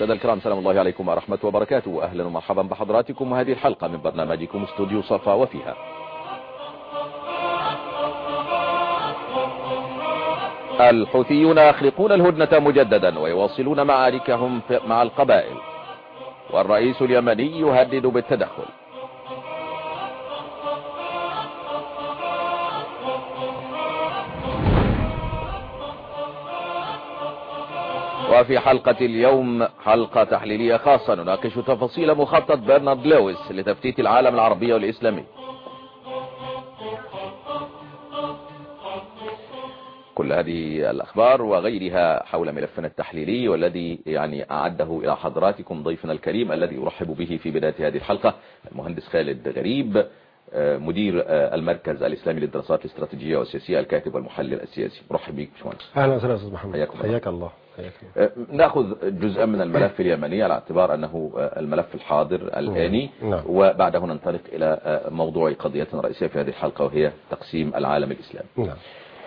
سادة الكرام سلام الله عليكم ورحمة وبركاته أهلا ومرحبا بحضراتكم وهذه الحلقة من برنامجكم استوديو صفا وفيها الحوثيون يخلقون الهدنة مجددا ويواصلون معاركهم مع القبائل والرئيس اليمني يهدد بالتدخل وفي حلقة اليوم حلقة تحليلية خاصة نناقش تفاصيل مخطط برنارد لويس لتفتيت العالم العربي والإسلامي كل هذه الأخبار وغيرها حول ملفنا التحليلي والذي يعني أعده إلى حضراتكم ضيفنا الكريم الذي أرحب به في بداية هذه الحلقة المهندس خالد غريب مدير المركز الإسلامي للدراسات الاستراتيجية والسياسية الكاتب والمحلل السياسي مرحب بك باشمهندس اهلا وسهلا استاذ محمد حياكم الله. حياك الله حياك الله ناخذ جزءا من الملف اليمني على اعتبار أنه الملف الحاضر الآني نعم. وبعده ننطلق إلى موضوع قضية رئيسية في هذه الحلقة وهي تقسيم العالم الإسلامي نعم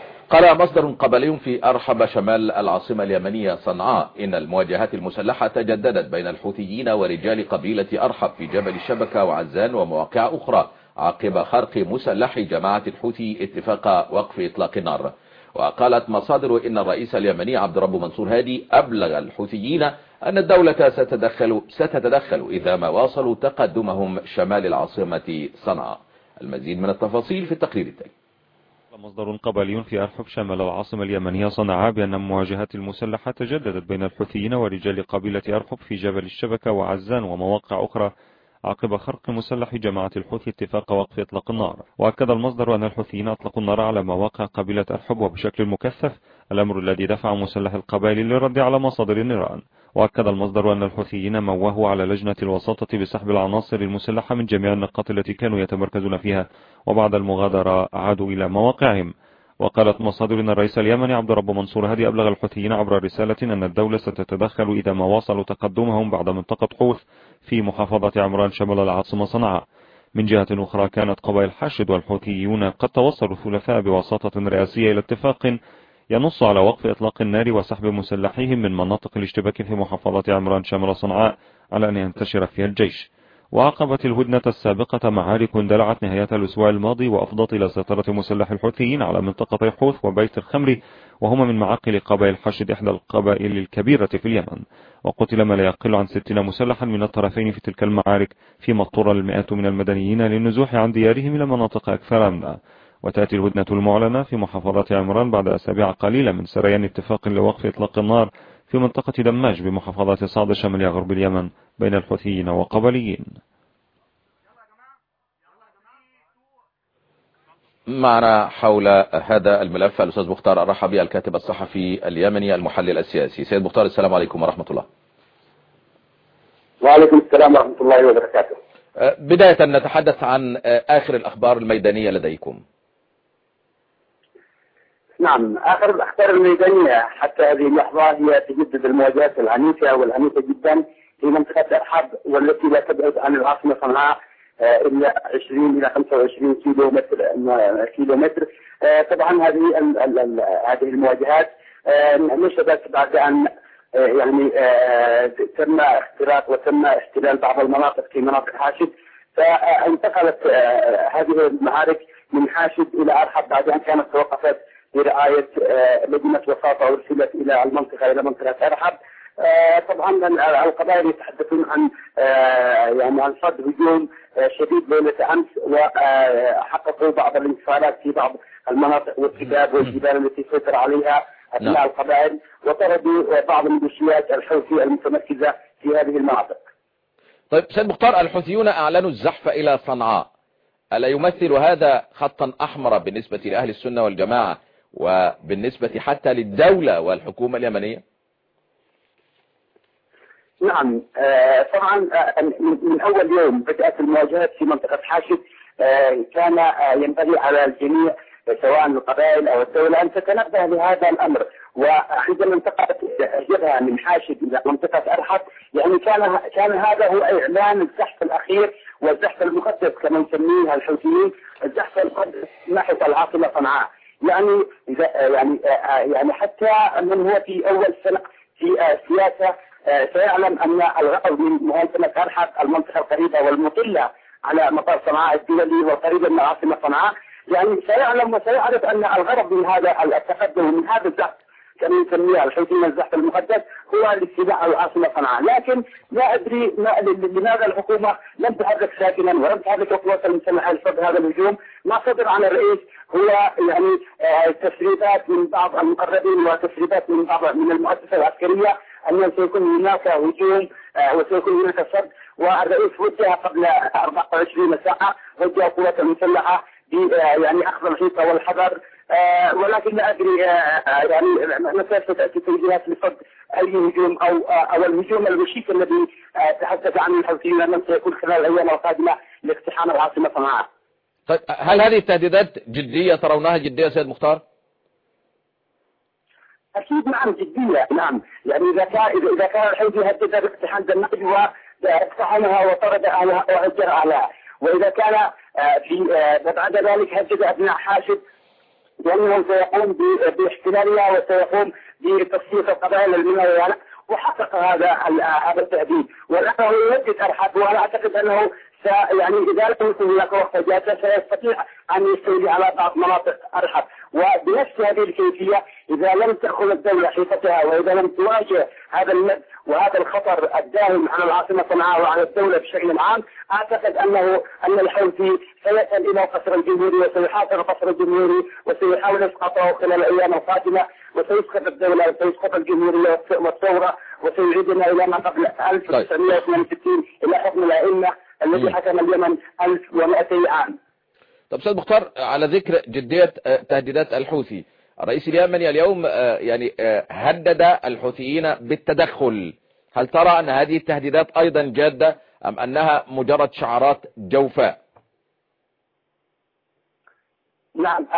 قال مصدر قبلي في أرحب شمال العاصمة اليمنية صنعاء إن المواجهات المسلحة تجددت بين الحوثيين ورجال قبيلة أرحب في جبل الشبكة وعزان ومواقع أخرى عقب خرق مسلح جماعة الحوثي اتفاق وقف إطلاق النار وقالت مصادر إن الرئيس اليمني عبد الرب منصور هادي أبلغ الحوثيين أن الدولة ستدخل, ستتدخل إذا ما واصلوا تقدمهم شمال العاصمة صنعاء المزيد من التفاصيل في التقرير التالي مصدر قبلي في أرحب شمال العاصمة اليمنية صنعاء بأن المواجهات المسلحة تجددت بين الحوثيين ورجال قبيلة أرحب في جبل الشبكة وعزان ومواقع أخرى عقب خرق مسلح جماعة الحوثي اتفاق وقف إطلاق النار وأكد المصدر أن الحوثيين أطلقوا النار على مواقع قبيلة أرحب وبشكل مكثف الأمر الذي دفع مسلح القبائل للرد على مصادر النيران وأكد المصدر أن الحوثيين موهوا على لجنة الوساطة بسحب العناصر المسلحة من جميع النقاط التي كانوا يتمركزون فيها وبعد المغادرة عادوا إلى مواقعهم وقالت مصادر أن الرئيس اليمني عبد الرب منصور هادي أبلغ الحوثيين عبر رسالة أن الدولة ستتدخل إذا ما واصلوا تقدمهم بعد منطقة حوث في محافظة عمران شمال العاصمة صنعاء من جهة أخرى كانت قبائل حاشد والحوثيون قد توصلوا الثلاثاء بواسطة رئاسية إلى اتفاق ينص على وقف إطلاق النار وسحب مسلحيهم من مناطق الاشتباك في محافظة عمران شمال صنعاء على أن ينتشر فيها الجيش وعقبت الهدنة السابقة معارك اندلعت نهاية الأسبوع الماضي وأفضت إلى سيطرة مسلح الحوثيين على منطقة حوث وبيت الخمر وهما من معاقل قبائل حشد إحدى القبائل الكبيرة في اليمن وقتل ما لا يقل عن ستين مسلحا من الطرفين في تلك المعارك فيما اضطر المئات من المدنيين للنزوح عن ديارهم إلى مناطق أكثر أمنا وتأتي الهدنة المعلنة في محافظة عمران بعد أسابيع قليلة من سريان اتفاق لوقف إطلاق النار في منطقة دماج بمحافظة صعد شمال غرب اليمن بين الحوثيين وقبليين معنا حول هذا الملف الأستاذ مختار الرحبي الكاتب الصحفي اليمني المحلل السياسي سيد مختار السلام عليكم ورحمة الله وعليكم السلام ورحمة الله وبركاته بداية نتحدث عن آخر الأخبار الميدانية لديكم نعم آخر الأخبار الميدانية حتى هذه اللحظة هي تجدد المواجهات العنيفة والعنيفة جدا في منطقة أرحب والتي لا تبعد عن العاصمة صنعاء إلا 20 إلى 25 كيلو متر كيلو متر طبعا هذه ال ال ال هذه المواجهات نشبت بعد أن يعني تم اختراق وتم احتلال بعض المناطق في مناطق حاشد فانتقلت هذه المعارك من حاشد إلى أرحب بعد أن كانت توقفت برعاية لجنة وساطة أرسلت إلى المنطقة إلى منطقة أرحب طبعا القبائل يتحدثون عن يعني عن صد هجوم شديد ليلة أمس وحققوا بعض الانتصارات في بعض المناطق والكتاب والجبال التي سيطر عليها أبناء نعم. القبائل وطردوا بعض الميليشيات الحوثي المتمركزة في هذه المناطق طيب سيد مختار الحوثيون أعلنوا الزحف إلى صنعاء ألا يمثل هذا خطا أحمر بالنسبة لأهل السنة والجماعة وبالنسبة حتى للدولة والحكومة اليمنية نعم آه، طبعا آه، من من اول يوم بدات المواجهات في منطقه حاشد آه، كان آه، ينبغي على الجميع آه، سواء القبائل او الدوله ان تتنبه لهذا الامر وعندما انتقلت الجبهه من حاشد الى منطقه ارحب يعني كان كان هذا هو اعلان الزحف الاخير والزحف المقدس كما يسميه الحوثيين الزحف المقدس نحو العاصمه صنعاء يعني إذا يعني يعني حتى من هو في اول سنه في السياسه سيعلم أن الغرب من مهاجمة أرحب المنطقة القريبة والمطلة على مطار صنعاء الدولي والقريبة من عاصمة صنعاء يعني سيعلم وسيعرف أن الغرض من هذا التقدم من هذا الزحف كما يسميها الحوثيين الزحف المقدس هو الاستيلاء على العاصمه صنعاء، لكن لا ادري ما لماذا الحكومه لم تحرك ساكنا ولم تحرك القوات المسلحه لصد هذا الهجوم، ما صدر عن الرئيس هو يعني آه، تسريبات من بعض المقربين وتسريبات من بعض من المؤسسه العسكريه انه سيكون هناك هجوم آه، وسيكون هناك صد والرئيس وجه قبل 24 ساعه وجه القوات المسلحه يعني اخذ الحيطه والحذر آه، ولكن لا ادري آه، آه، يعني متى ستاتي توجيهات لصد اي هجوم او او الهجوم الوشيك الذي تحدث عنه الحوثيون من سيكون خلال الايام القادمه لاقتحام العاصمه صنعاء. طيب هل هذه التهديدات جديه ترونها جديه سيد مختار؟ اكيد نعم جديه نعم يعني اذا كان اذا كان الحوثي يهدد باقتحام دمشق واقتحمها وطرد اهلها وهجر اهلها واذا كان في بعد ذلك هدد ابناء حاشد بأنه سيقوم باحتلالها وسيقوم بتصفيق القبائل المنوية وحقق هذا هذا التهديد والان هو يهدد ارحب وانا اعتقد انه يعني اذا لم يكن هناك وقت جاء سيستطيع ان يستولي على بعض مناطق ارحب وبنفس هذه الكيفيه اذا لم تاخذ الدوله حيطتها واذا لم تواجه هذا المد وهذا الخطر الداهم على العاصمه صنعاء وعلى الدوله بشكل عام اعتقد انه ان الحوثي سيصل الى القصر الجمهوري وسيحاصر القصر الجمهوري وسيحاول اسقاطه خلال الايام القادمه وسيسقط الدوله وسيسقط الجمهوريه والثوره وسيعيدنا الى ما قبل 1962 الى حكم الائمه الذي حكم اليمن 1200 عام. طب استاذ مختار على ذكر جديه آه، تهديدات الحوثي الرئيس اليمني اليوم آه، يعني آه، هدد الحوثيين بالتدخل هل ترى أن هذه التهديدات أيضا جادة أم أنها مجرد شعارات جوفاء نعم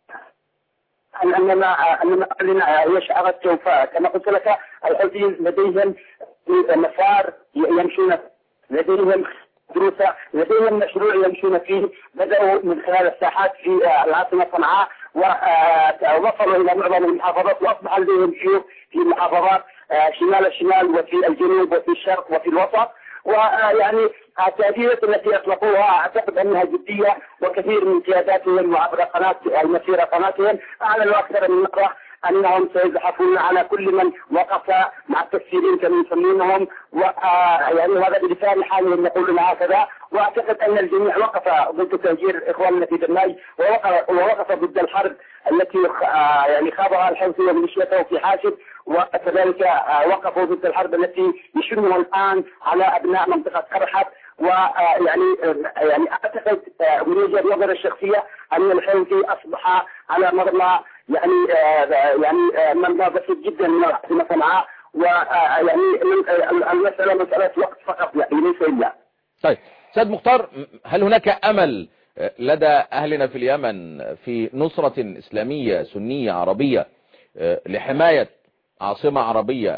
أنما أنما هي شعارات جوفاء كما قلت لك الحوثيين لديهم مسار يمشون لديهم دروسة لديهم مشروع يمشون فيه بدأوا من خلال الساحات في العاصمة صنعاء ووصلوا الى معظم المحافظات واصبح لديهم شيوخ في محافظات آه، شمال الشمال وفي الجنوب وفي الشرق وفي الوسط ويعني التهديدات التي اطلقوها اعتقد انها جديه وكثير من قياداتهم وعبر قناه المسيره قناتهم اعلنوا اكثر من مره انهم سيزحفون على كل من وقف مع التفسيرين كما يسمونهم ويعني هذا بلسان حالهم يقولون هكذا واعتقد ان الجميع وقف ضد تهجير اخواننا في دماج ووقف, ووقف ضد الحرب التي يعني خاضها الحوثي وميليشيته في حاشد وكذلك وقفوا ضد الحرب التي يشنها الان على ابناء منطقه قرحت ويعني يعني اعتقد من وجهه نظري الشخصيه ان الحوثي اصبح على مرمى يعني يعني مرمى بسيط جدا من العاصمه صنعاء ويعني المساله مساله وقت فقط يعني ليس الا. طيب سيد مختار هل هناك امل لدى اهلنا في اليمن في نصرة اسلامية سنية عربية لحماية عاصمة عربية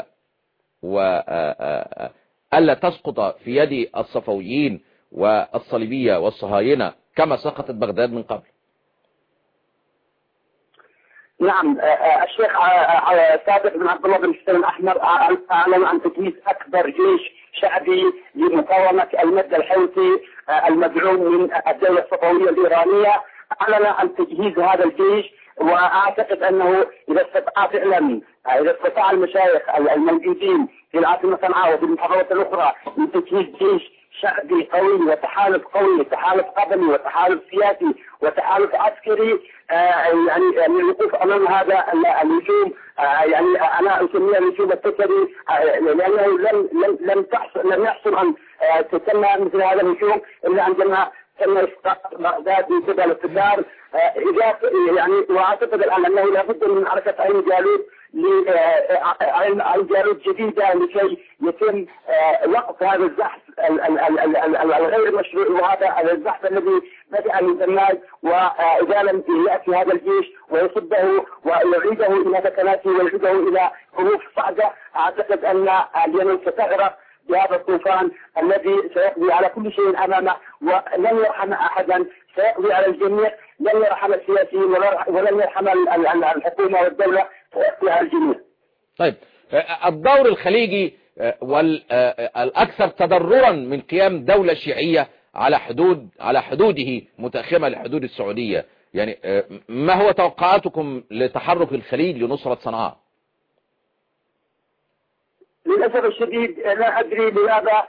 وألا تسقط في يد الصفويين والصليبية والصهاينة كما سقطت بغداد من قبل نعم الشيخ سابق بن عبد الله بن حسين الاحمر اعلن عن تجهيز اكبر جيش شعبي لمقاومه المد الحوثي المدعوم من الدوله الصفويه الايرانيه اعلن عن تجهيز هذا الجيش واعتقد انه اذا استطاع فعلا اذا استطاع المشايخ الموجودين في العاصمه صنعاء وفي المحافظات الاخرى من تجهيز جيش شعبي قوي وتحالف قوي وتحالف قبلي وتحالف سياسي وتحالف عسكري آه، يعني يعني الوقوف امام هذا الهجوم آه، يعني انا اسميه الهجوم التكري آه، لانه لم لم لم تحصل لم يحصل ان تسمى مثل هذا الهجوم الا عندما تم اسقاط بغداد من قبل التتار اذا يعني واعتقد الان انه لابد من حركه عين جالوت لجالوت جديده لكي يتم وقف هذا الزحف الغير مشروع وهذا الزحف الذي بدأ من دماج وإذا لم يأتي هذا الجيش ويصده ويعيده إلى سكناته ويعيده إلى حروف صعدة أعتقد أن اليمن ستغرق بهذا الطوفان الذي سيقضي على كل شيء أمامه ولن يرحم أحدا سيقضي على الجميع لن يرحم السياسيين ولن يرحم الحكومة والدولة سيقضي على الجميع طيب الدور الخليجي والأكثر تضررا من قيام دولة شيعية على حدود على حدوده متأخمة لحدود السعودية يعني ما هو توقعاتكم لتحرك الخليج لنصرة صنعاء للأسف الشديد لا أدري لماذا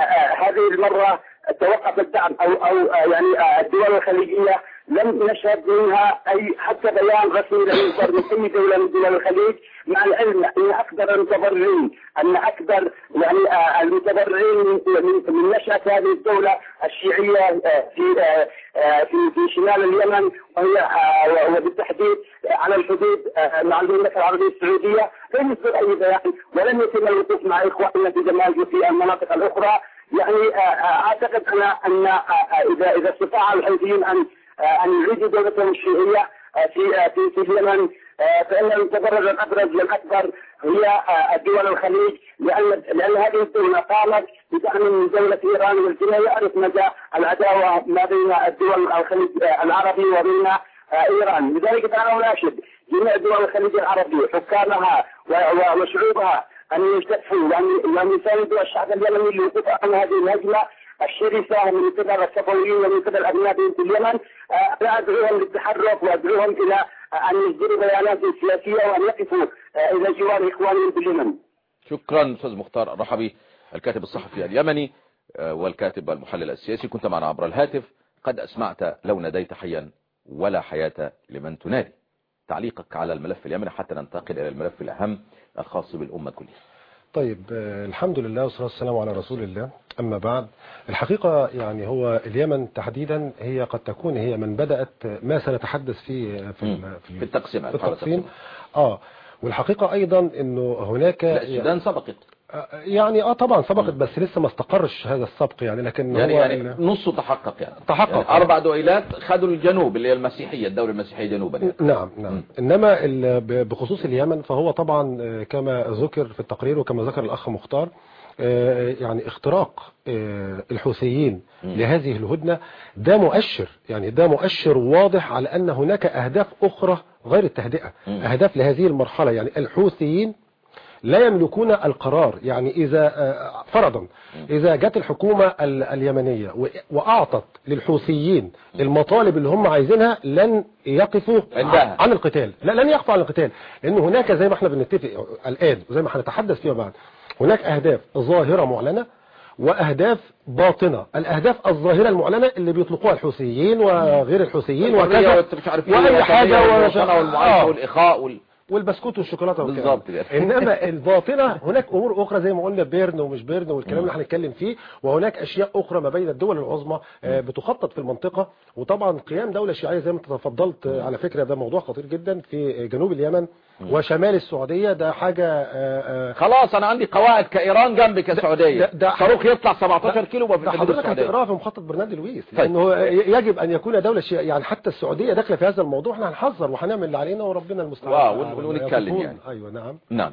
هذه المرة توقف الدعم أو أو يعني الدول الخليجية لم نشهد منها أي حتى بيان رسمي لم يصدر من أي دولة من دول الخليج مع العلم أن أكبر المتضررين أن أكبر يعني المتضررين من من نشأة هذه الدولة الشيعية في في في شمال اليمن وهي وبالتحديد على الحدود مع المملكة العربية السعودية لم يصدر أي بيان ولم يتم الوقوف مع إخواننا في جمال في المناطق الأخرى يعني أعتقد أنا أن إذا إذا استطاع الحوثيين أن أن يعيدوا دولتهم الشيعية في في في اليمن فإن المتضرر الأبرز والأكبر هي الدول الخليج لأن لأن هذه الدولة قامت بدعم من دولة إيران والجميع يعرف مدى العداوة ما بين الدول الخليج العربي وبين إيران لذلك فأنا أناشد جميع دول الخليج العربي حكامها وشعوبها أن يشتفوا وأن يساندوا الشعب اليمني للوقوف عن هذه الهجمة الشرسة من قبل الصفويين ومن قبل أبنائهم في اليمن أنا أدعوهم للتحرك وأدعوهم إلى أن يصدروا بيانات سياسية وأن يقفوا إلى جوار إخوانهم في اليمن شكرا أستاذ مختار الرحبي الكاتب الصحفي اليمني والكاتب المحلل السياسي كنت معنا عبر الهاتف قد أسمعت لو ناديت حيا ولا حياة لمن تنادي تعليقك على الملف اليمني حتى ننتقل إلى الملف الأهم الخاص بالأمة كلها طيب الحمد لله والصلاة والسلام على رسول الله أما بعد الحقيقة يعني هو اليمن تحديدا هي قد تكون هي من بدأت ما سنتحدث فيه في, في التقسيم في التقسيم آه والحقيقة أيضا أنه هناك لا السودان سبقت يعني اه طبعا سبقت بس لسه ما استقرش هذا السبق يعني لكن يعني هو يعني نصه تحقق يعني تحقق يعني اربع دويلات خدوا الجنوب اللي هي المسيحيه الدوله المسيحيه جنوبا يعني. نعم نعم م. انما بخصوص اليمن فهو طبعا كما ذكر في التقرير وكما ذكر الاخ مختار يعني اختراق الحوثيين لهذه الهدنة ده مؤشر يعني ده مؤشر واضح على ان هناك اهداف اخرى غير التهدئة اهداف لهذه المرحلة يعني الحوثيين لا يملكون القرار يعني إذا فرضا إذا جت الحكومة اليمنية وأعطت للحوثيين المطالب اللي هم عايزينها لن يقفوا عندها. عن القتال لا لن يقفوا عن القتال لأن هناك زي ما احنا بنتفق الآن وزي ما هنتحدث فيما بعد هناك أهداف ظاهرة معلنة وأهداف باطنة الأهداف الظاهرة المعلنة اللي بيطلقوها الحوثيين وغير الحوثيين وكذا وأي حاجة والمعايشة والإخاء وال... والبسكوت والشوكولاته بالظبط كده انما الباطنه هناك امور اخرى زي ما قلنا بيرن ومش بيرن والكلام اللي هنتكلم فيه وهناك اشياء اخرى ما بين الدول العظمى بتخطط في المنطقه وطبعا قيام دوله شيعيه زي ما انت تفضلت على فكره ده موضوع خطير جدا في جنوب اليمن وشمال السعوديه ده حاجه خلاص انا عندي قواعد كايران جنبك السعوديه صاروخ يطلع 17 كيلو ده حضرتك هتقراها في مخطط برنامج لويس لانه يجب ان يكون دوله شيعيه يعني حتى السعوديه داخله في هذا الموضوع احنا هنحذر وهنعمل اللي علينا وربنا المستعان ونتكلم يعني ايوه نعم نعم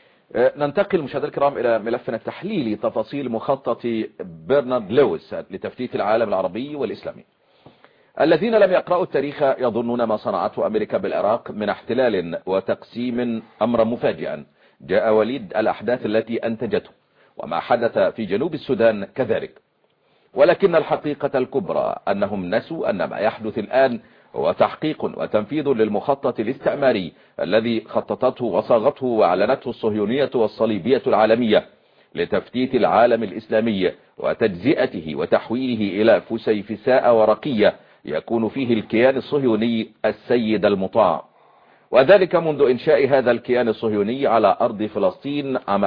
ننتقل مشاهدينا الكرام الى ملفنا التحليلي تفاصيل مخطط برنارد لويس لتفتيت العالم العربي والاسلامي الذين لم يقرأوا التاريخ يظنون ما صنعته أمريكا بالعراق من احتلال وتقسيم أمرا مفاجئا جاء وليد الأحداث التي أنتجته وما حدث في جنوب السودان كذلك ولكن الحقيقة الكبرى أنهم نسوا أن ما يحدث الآن هو تحقيق وتنفيذ للمخطط الاستعماري الذي خططته وصاغته وأعلنته الصهيونية والصليبية العالمية لتفتيت العالم الإسلامي وتجزئته وتحويله إلى فسيفساء ورقية يكون فيه الكيان الصهيوني السيد المطاع وذلك منذ إنشاء هذا الكيان الصهيوني على أرض فلسطين عام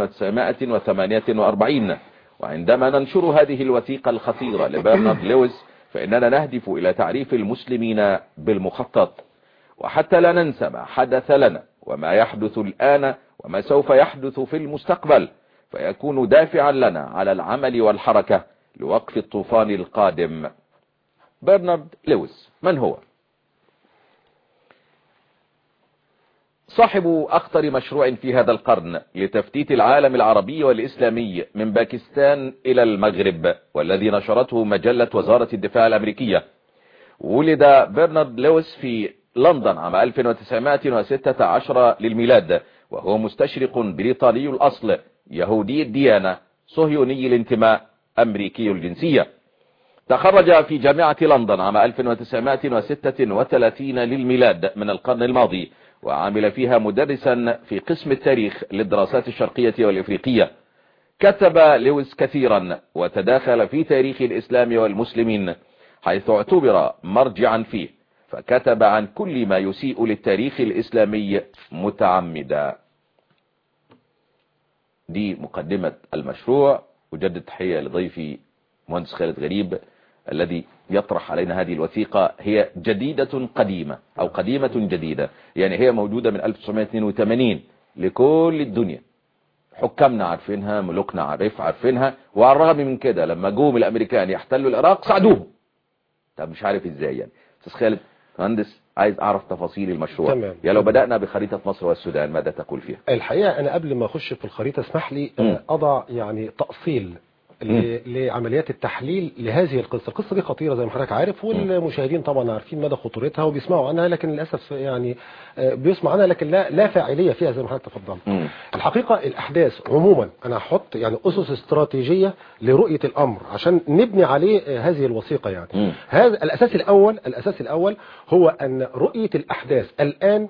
1948 وعندما ننشر هذه الوثيقة الخطيرة لبرنارد لويس فإننا نهدف إلى تعريف المسلمين بالمخطط وحتى لا ننسى ما حدث لنا وما يحدث الآن وما سوف يحدث في المستقبل فيكون دافعا لنا على العمل والحركة لوقف الطوفان القادم برنارد لويس من هو صاحب أخطر مشروع في هذا القرن لتفتيت العالم العربي والإسلامي من باكستان إلى المغرب والذي نشرته مجلة وزارة الدفاع الأمريكية ولد برنارد لويس في لندن عام 1916 للميلاد وهو مستشرق بريطاني الأصل يهودي الديانة صهيوني الانتماء أمريكي الجنسية تخرج في جامعة لندن عام 1936 للميلاد من القرن الماضي وعمل فيها مدرسا في قسم التاريخ للدراسات الشرقية والإفريقية كتب لويس كثيرا وتداخل في تاريخ الإسلام والمسلمين حيث اعتبر مرجعا فيه فكتب عن كل ما يسيء للتاريخ الإسلامي متعمدا دي مقدمة المشروع أجدد تحية لضيفي مهندس خالد غريب الذي يطرح علينا هذه الوثيقة هي جديدة قديمة أو قديمة جديدة يعني هي موجودة من 1982 لكل الدنيا حكامنا عارفينها ملوكنا عارف عارفينها وعلى الرغم من كده لما جوم الأمريكان يحتلوا العراق ساعدوهم طب مش عارف ازاي يعني استاذ خالد مهندس عايز اعرف تفاصيل المشروع تمام. يا لو بدأنا بخريطة مصر والسودان ماذا تقول فيها الحقيقة أنا قبل ما أخش في الخريطة اسمح لي مم. آه، أضع يعني تأصيل ل- لعمليات التحليل لهذه القصة القصة دي خطيرة زي ما حضرتك عارف والمشاهدين طبعا عارفين مدى خطورتها وبيسمعوا عنها لكن للأسف يعني آه، بيسمعوا عنها لكن لا لا فاعلية فيها زي ما حضرتك تفضلت مم. الحقيقة الأحداث عموما أنا هحط يعني أسس استراتيجية لرؤية الأمر عشان نبني عليه آه، هذه الوثيقة يعني مم. هذا الأساس الأول الأساس الأول هو أن رؤية الأحداث الآن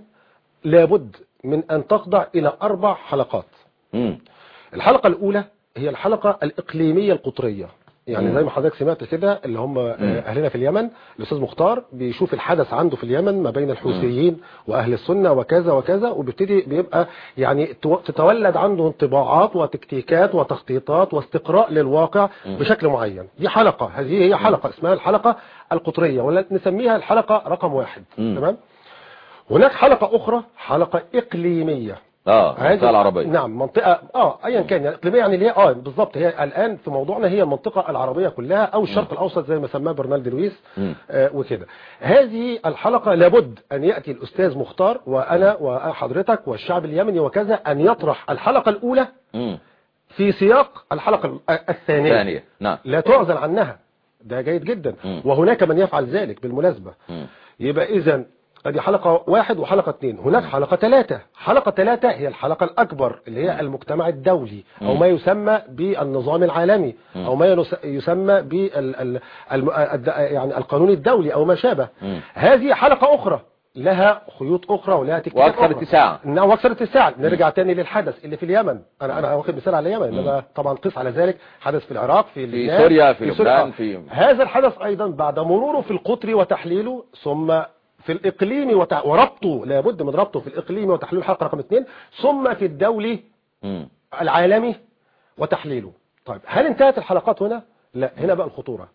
لابد من أن تخضع إلى أربع حلقات مم. الحلقة الأولى هي الحلقة الإقليمية القطرية يعني مم. زي ما حضرتك سمعت كده اللي هم آه، أهلنا في اليمن الأستاذ مختار بيشوف الحدث عنده في اليمن ما بين الحوثيين وأهل السنة وكذا وكذا وبيبتدي بيبقى يعني تو- تتولد عنده انطباعات وتكتيكات وتخطيطات واستقراء للواقع بشكل معين دي حلقة هذه هي حلقة اسمها الحلقة القطرية ولا نسميها الحلقة رقم واحد مم. تمام هناك حلقة أخرى حلقة إقليمية اه هذه- المنطقة العربية نعم منطقة اه ايا كان يعني اقليمية يعني اللي هي اه بالظبط هي الان في موضوعنا هي المنطقة العربية كلها او الشرق الاوسط زي ما سماه برنالد لويس مم. آه وكده هذه الحلقة لابد ان يأتي الاستاذ مختار وانا وحضرتك والشعب اليمني وكذا ان يطرح الحلقة الاولى مم. في سياق الحلقة ال- الثانية ثانية نعم لا تعزل عنها ده جيد جدا مم. وهناك من يفعل ذلك بالمناسبة مم. يبقى اذا ادي حلقة واحد وحلقة اثنين هناك حلقة ثلاثة حلقة ثلاثة هي الحلقة الأكبر اللي هي المجتمع الدولي أو ما يسمى بالنظام العالمي أو ما ينس- يسمى بال ال- الم- الد- يعني القانون الدولي أو ما شابه مم. هذه حلقة أخرى لها خيوط أخرى ولها تكتيكات وأكثر أخرى. اتساعا. نعم واكثر اتساعا نرجع تاني للحدث اللي في اليمن انا انا واخد مثال على اليمن انما طبعا قس على ذلك حدث في العراق في لبنان سوريا، في لبنان، آه. في- هذا الحدث ايضا بعد مروره في القطر وتحليله ثم في الاقليم وت... وربطه لابد من ربطه في الاقليم وتحليله الحلقه رقم اثنين ثم في الدولي مم. العالمي وتحليله طيب هل انتهت الحلقات هنا لا هنا بقى الخطوره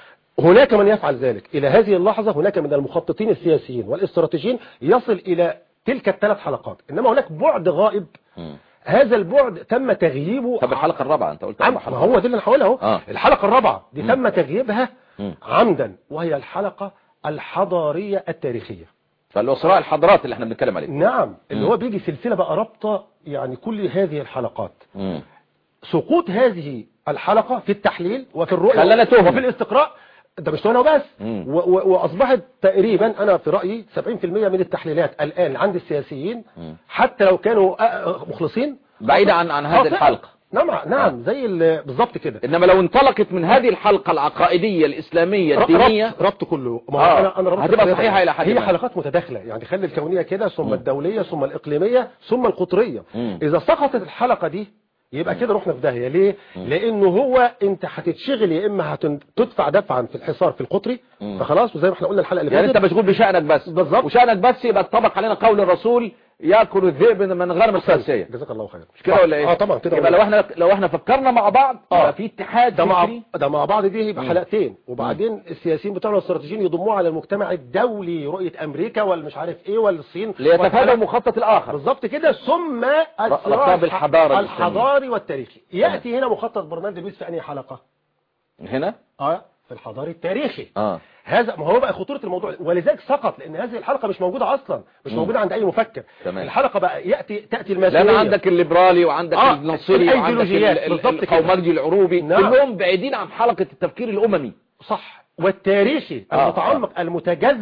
هناك من يفعل ذلك إلى هذه اللحظة هناك من المخططين السياسيين والاستراتيجيين يصل إلى تلك الثلاث حلقات إنما هناك بعد غائب مم. هذا البعد تم تغييبه طب الحلقة الرابعة انت قلت عم أربع ما حلقات هو ده اللي انا هقولها اهو آه. الحلقة الرابعة دي تم تغييبها مم. عمدا وهي الحلقة الحضارية التاريخية فالأسراء الحضارات اللي احنا بنتكلم عليه نعم اللي مم. هو بيجي سلسلة بقى رابطة يعني كل هذه الحلقات مم. سقوط هذه الحلقة في التحليل وفي الرؤية خلانا تهمة. وفي الاستقراء ده مش تهمة وبس مم. و- و- وأصبحت تقريبا أنا في رأيي 70% من التحليلات الآن عند السياسيين مم. حتى لو كانوا آه، مخلصين بعيدة عن عن هذه خاطئة. الحلقة نعم نعم زي ال- بالظبط كده إنما لو انطلقت من هذه الحلقة العقائدية الإسلامية الدينية ربط, ربط كله ما آه. هو انا انا ربطت هتبقى الثلاثة. صحيحة إلى حد هي ما. حلقات متداخله يعني خلي الكونيه كده ثم الدوليه ثم الاقليميه ثم القطريه مم. اذا سقطت الحلقه دي يبقى كده رحنا في داهيه ليه لانه هو انت هتتشغل يا اما هتدفع دفعا في الحصار في القطري مم. فخلاص وزي ما احنا قلنا الحلقه اللي يعني انت فاتت مشغول بشأنك بس بالظبط. وشأنك بس يبقى اتطبق علينا قول الرسول ياكل الذئب من غنم الساسية جزاك الله خير مش كده ولا ايه اه طبعا كده يبقى لو احنا لو احنا فكرنا مع بعض آه. يبقى في اتحاد ده مع فكري ده مع بعض دي يبقى حلقتين وبعدين السياسيين بتوعنا الاستراتيجيين يضموها على المجتمع الدولي رؤيه امريكا والمش عارف ايه والصين ليتفادى المخطط الآخر بالظبط كده ثم ربطها الصراع بالحضارة الحضاري والتاريخي ياتي هنا مخطط برنامج لويس في انهي حلقه هنا اه في الحضاري التاريخي اه هذا ما هو بقى خطوره الموضوع ولذلك سقط لان هذه الحلقه مش موجوده اصلا مش مم. موجوده عند اي مفكر تمام. الحلقه بقى ياتي تاتي الماسونيه لان عندك الليبرالي وعندك آه، النصيري وعندك الأيديولوجيات، ال- ال- بالظبط كده. القومجي العروبي نعم. كلهم بعيدين عن حلقة التفكير الأممي صح والتاريخي آه، المتعمق المتجذر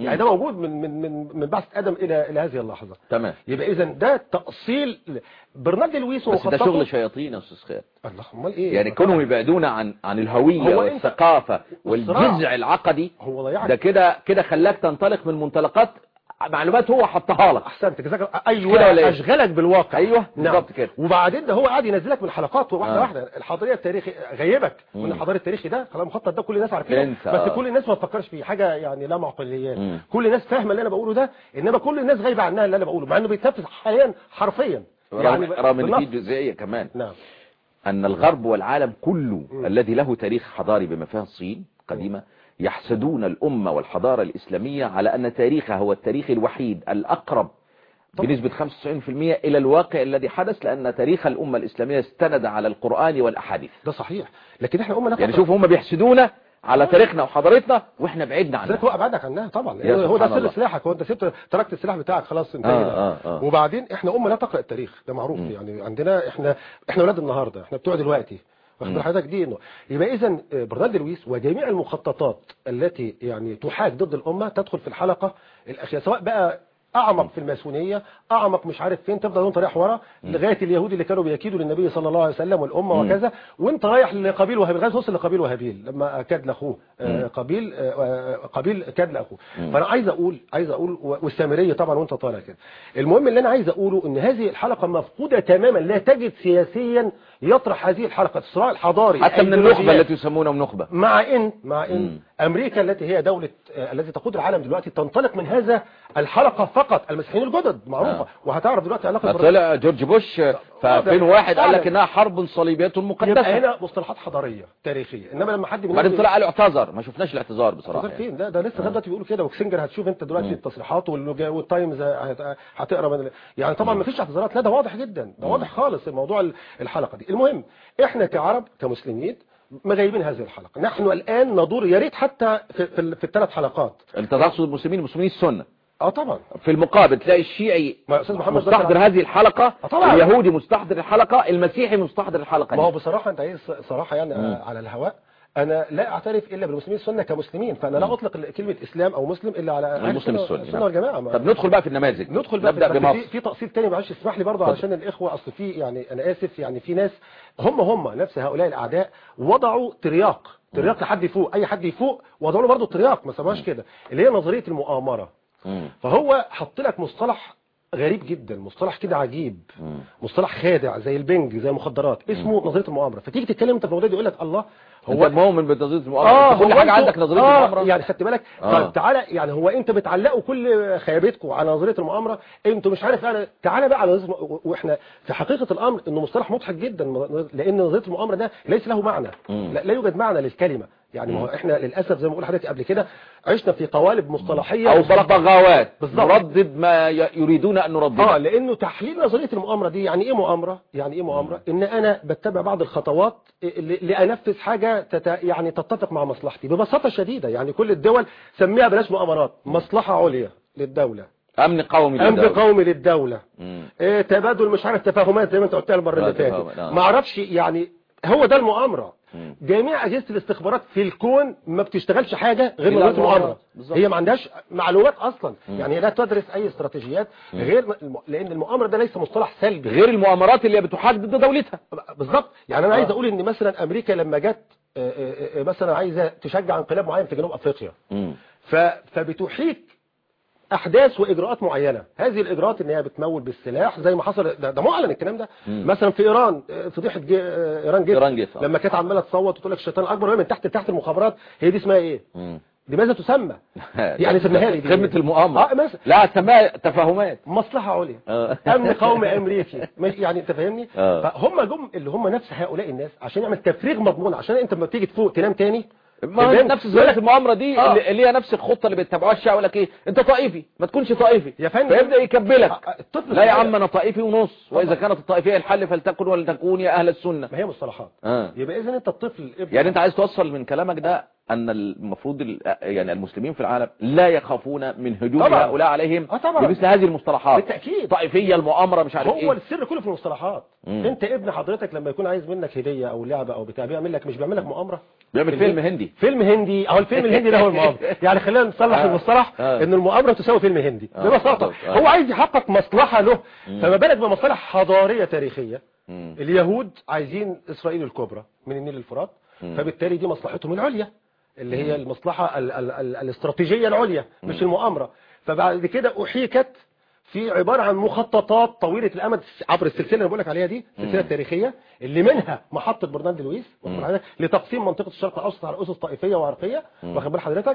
يعني ده موجود من من من من بعث ادم الى الى هذه اللحظه تمام يبقى اذا ده تاصيل برنارد لويس بس ده ومخططه- شغل شياطين يا استاذ خالد الله امال ايه يعني كونهم يبعدونا عن عن الهويه هو أنت- والثقافه والصراع. والجذع العقدي هو ضيعك ده كده كده خلاك تنطلق من منطلقات معلومات هو حطها لك احسنت جزاك الله كده ايوه ولا إيه؟ اشغلك بالواقع ايوه نعم بالظبط كده وبعدين ده هو قاعد ينزلك من حلقات واحده آه. واحده الحضاريه التاريخي غيبك مم. من الحضاري التاريخي ده خلاص المخطط ده كل الناس عارفينه انسى، بس آه. كل الناس ما تفكرش فيه حاجه يعني لا معقليات مم. كل الناس فاهمه اللي انا بقوله ده انما كل الناس غايبه عنها اللي انا بقوله مع انه بيتنفذ حاليا حرفيا رغم ب- رغم ان في بالنص. جزئيه كمان نعم أن الغرب والعالم كله مم. الذي له تاريخ حضاري بما فيها الصين قديمة يحسدون الأمة والحضارة الإسلامية على أن تاريخها هو التاريخ الوحيد الأقرب طبعا. بنسبة 95% إلى الواقع الذي حدث لأن تاريخ الأمة الإسلامية استند على القرآن والأحاديث ده صحيح لكن احنا امه يعني شوف هم بيحسدونا على تاريخنا وحضارتنا وإحنا بعدنا عنها ذلك هو ابعدك عنها طبعا يا لأنه هو ده سبحان سر الله. سلاحك هو انت سبت تركت السلاح بتاعك خلاص انتهينا آه، آه، آه. وبعدين احنا امه لا تقرا التاريخ ده معروف مم. يعني عندنا احنا احنا اولاد النهارده احنا بتوع دلوقتي واخد مم. بال حضرتك دي انه يبقى اذا برنارد لويس وجميع المخططات التي يعني تحاك ضد الامه تدخل في الحلقه الاخيره سواء بقى اعمق في الماسونيه اعمق مش عارف فين تفضل وانت رايح ورا لغايه اليهود اللي كانوا بيكيدوا للنبي صلى الله عليه وسلم والامه مم. وكذا وانت رايح لقابيل وهابيل لغايه توصل لقابيل وهابيل لما كاد لاخوه آه، مم. قابيل آه، آه، قابيل كاد لاخوه مم. فانا عايز اقول عايز اقول و- والسامريه طبعا وانت طالع كده المهم اللي انا عايز اقوله ان هذه الحلقه مفقوده تماما لا تجد سياسيا يطرح هذه الحلقه الصراع الحضاري حتى من الأيديولوجيات. النخبة التي يسمونهم نخبة مع ان مع ان مم. امريكا التي هي دوله آه، التي تقود العالم دلوقتي تنطلق من هذا الحلقه فقط المسيحيين الجدد معروفه آه. وهتعرف دلوقتي علاقه ما بر- طلع جورج بوش في ده 2001 قال لك فعلا. انها حرب صليبية يبقى مقدسة هنا مصطلحات حضاريه تاريخيه انما لما حد وبعدين طلع قال اعتذر ما شفناش الاعتذار بصراحة حضرتك يعني. فين لا ده لسه لغايه دلوقتي بيقولوا كده وكسنجر هتشوف انت دلوقتي مم. التصريحات واللوجا- والتايمز هت- هتقرا من ال- يعني طبعا ما فيش اعتذارات لا ده واضح جدا ده واضح خالص الموضوع ال- الحلقه دي المهم احنا كعرب كمسلمين مغيبين هذه الحلقه نحن الان ندور يا ريت حتى في, في, ال- في الثلاث حلقات انت تقصد المسلمين المسلمين السنة اه طبعا في المقابل تلاقي الشيعي ما يا استاذ محمد مستحضر بس- هذه الحلقة آه طبعا. اليهودي مستحضر الحلقة المسيحي مستحضر الحلقة ما هو دي. بصراحه انت عايز صراحه يعني مم. آه، على الهواء انا لا اعترف الا بالمسلمين السنه كمسلمين فانا لا اطلق كلمه اسلام او مسلم الا على أهل المسلم السنة- السني السنه نعم. والجماعه ما- طب ندخل بقى في النماذج ندخل بقى نبدأ في بس بمصر في, في تفصيل تاني معلش اسمح لي برضه اتفضل. علشان الاخوه اصل في يعني انا اسف يعني في ناس هم هم نفس هؤلاء الاعداء وضعوا ترياق ترياق لحد يفوق اي حد يفوق وضعوا له برضه ترياق ما سماش كده اللي هي نظريه المؤامره مم. فهو حط لك مصطلح غريب جدا مصطلح كده عجيب مم. مصطلح خادع زي البنج زي المخدرات اسمه نظريه المؤامره فتيجي تتكلم انت في الموضوع ده يقول لك الله هو هو مؤمن بنظرية المؤامرة أنت كل هو حاجة انتوا- عندك نظرية آه المؤامرة يعني خدت بالك آه. طب تعالى يعني هو انت بتعلقوا كل خيابتكم على نظريه المؤامره انتوا مش عارف انا تعالى بقى على نظريه الم- واحنا في حقيقه الامر انه مصطلح مضحك جدا لان نظريه المؤامره ده ليس له معنى مم. لا, لا يوجد معنى للكلمه يعني ما هو احنا للاسف زي ما بقول لحضرتك قبل كده عشنا في قوالب مصطلحيه أو مصطلح- بغاوات بالظبط. نردد ما ي- يريدون أن اه نردده لانه تحليل نظريه المؤامره دي يعني ايه مؤامره يعني ايه مؤامره ان انا بتبع بعض الخطوات ل- لانفذ حاجه تت يعني تتفق مع مصلحتي ببساطه شديده يعني كل الدول سميها بلاش مؤامرات مصلحه عليا للدوله أمن قومي امن للدولة. قومي للدوله مم. إيه تبادل مش عارف تفاهمات زي ما انت قلتها المره اللي آه، تفاهم، فاتت آه. ما اعرفش يعني هو ده المؤامره مم. جميع اجهزه الاستخبارات في الكون ما بتشتغلش حاجه غير إلا نظريه المؤامرة. المؤامره بالظبط. هي ما عندهاش معلومات اصلا مم. يعني لا تدرس اي استراتيجيات غير الم- لان المؤامره ده ليس مصطلح سلبي غير المؤامرات اللي بتحاك ضد دولتها بالظبط يعني انا آه. عايز اقول ان مثلا امريكا لما جت آه، آه، آه، مثلا عايزه تشجع انقلاب معين في جنوب افريقيا مم. ف- فبتحيك احداث واجراءات معينه هذه الاجراءات ان هي بتمول بالسلاح زي ما حصل ده, ده معلن الكلام ده مم. مثلا في ايران آه، فضيحه جي آه، ايران جيت إيران جيت، آه. لما كانت عماله تصوت وتقول لك الشيطان الاكبر وهي من تحت تحت المخابرات هي دي اسمها ايه مم. لماذا تسمى يعني سميها لي دي. خدمة المؤامرة اه مثلا لا سماها تفاهمات مصلحه عليا آه. امن قومي امريكي مش- يعني انت فاهمني آه. فهم جم اللي هم نفس هؤلاء الناس عشان يعمل تفريغ مضمون عشان انت لما تيجي تفوق تنام تاني ما تنام، نفس يقول زي لك المؤامرة دي آه. اللي اللي هي نفس الخطة اللي بيتبعوها الشعب يقول لك ايه انت طائفي ما تكونش طائفي يا فندم. فيبدأ يكبلك آه، الطفل لا يا الصغير- عم انا طائفي ونص واذا كانت الطائفية الحل فلتكن ولتكون يا اهل السنة ما هي مصطلحات آه. يبقى اذا انت الطفل ابن يعني انت عايز توصل من كلامك ده ان المفروض ال- يعني المسلمين في العالم لا يخافون من هجوم طبعا. هؤلاء عليهم آه طبعا. بمثل هذه المصطلحات بالتأكيد. طائفيه المؤامره مش عارف هو ايه السر كله في المصطلحات مم. انت ابن حضرتك لما يكون عايز منك هديه او لعبه او بتاع بيعمل لك مش بيعمل لك مؤامره بيعمل في فيلم البيت. هندي فيلم هندي اهو الفيلم الهندي ده هو المؤامره يعني خلينا نصلح آه. المصطلح آه. ان المؤامره تساوي فيلم هندي آه، ببساطه بالظبط. آه. هو عايز يحقق مصلحه له فما بالك بمصالح حضاريه تاريخيه مم. اليهود عايزين اسرائيل الكبرى من النيل للفرات مم. فبالتالي دي مصلحتهم العليا اللي هي المصلحه ال ال ال الاستراتيجيه العليا مش المؤامره فبعد كده احيكت في عباره عن مخططات طويله الامد عبر السلسله اللي بقول لك عليها دي السلسله التاريخيه اللي منها محطه برنارد لويس واخد بال حضرتك؟ لتقسيم منطقه الشرق الاوسط على اسس طائفيه وعرقيه واخد بال حضرتك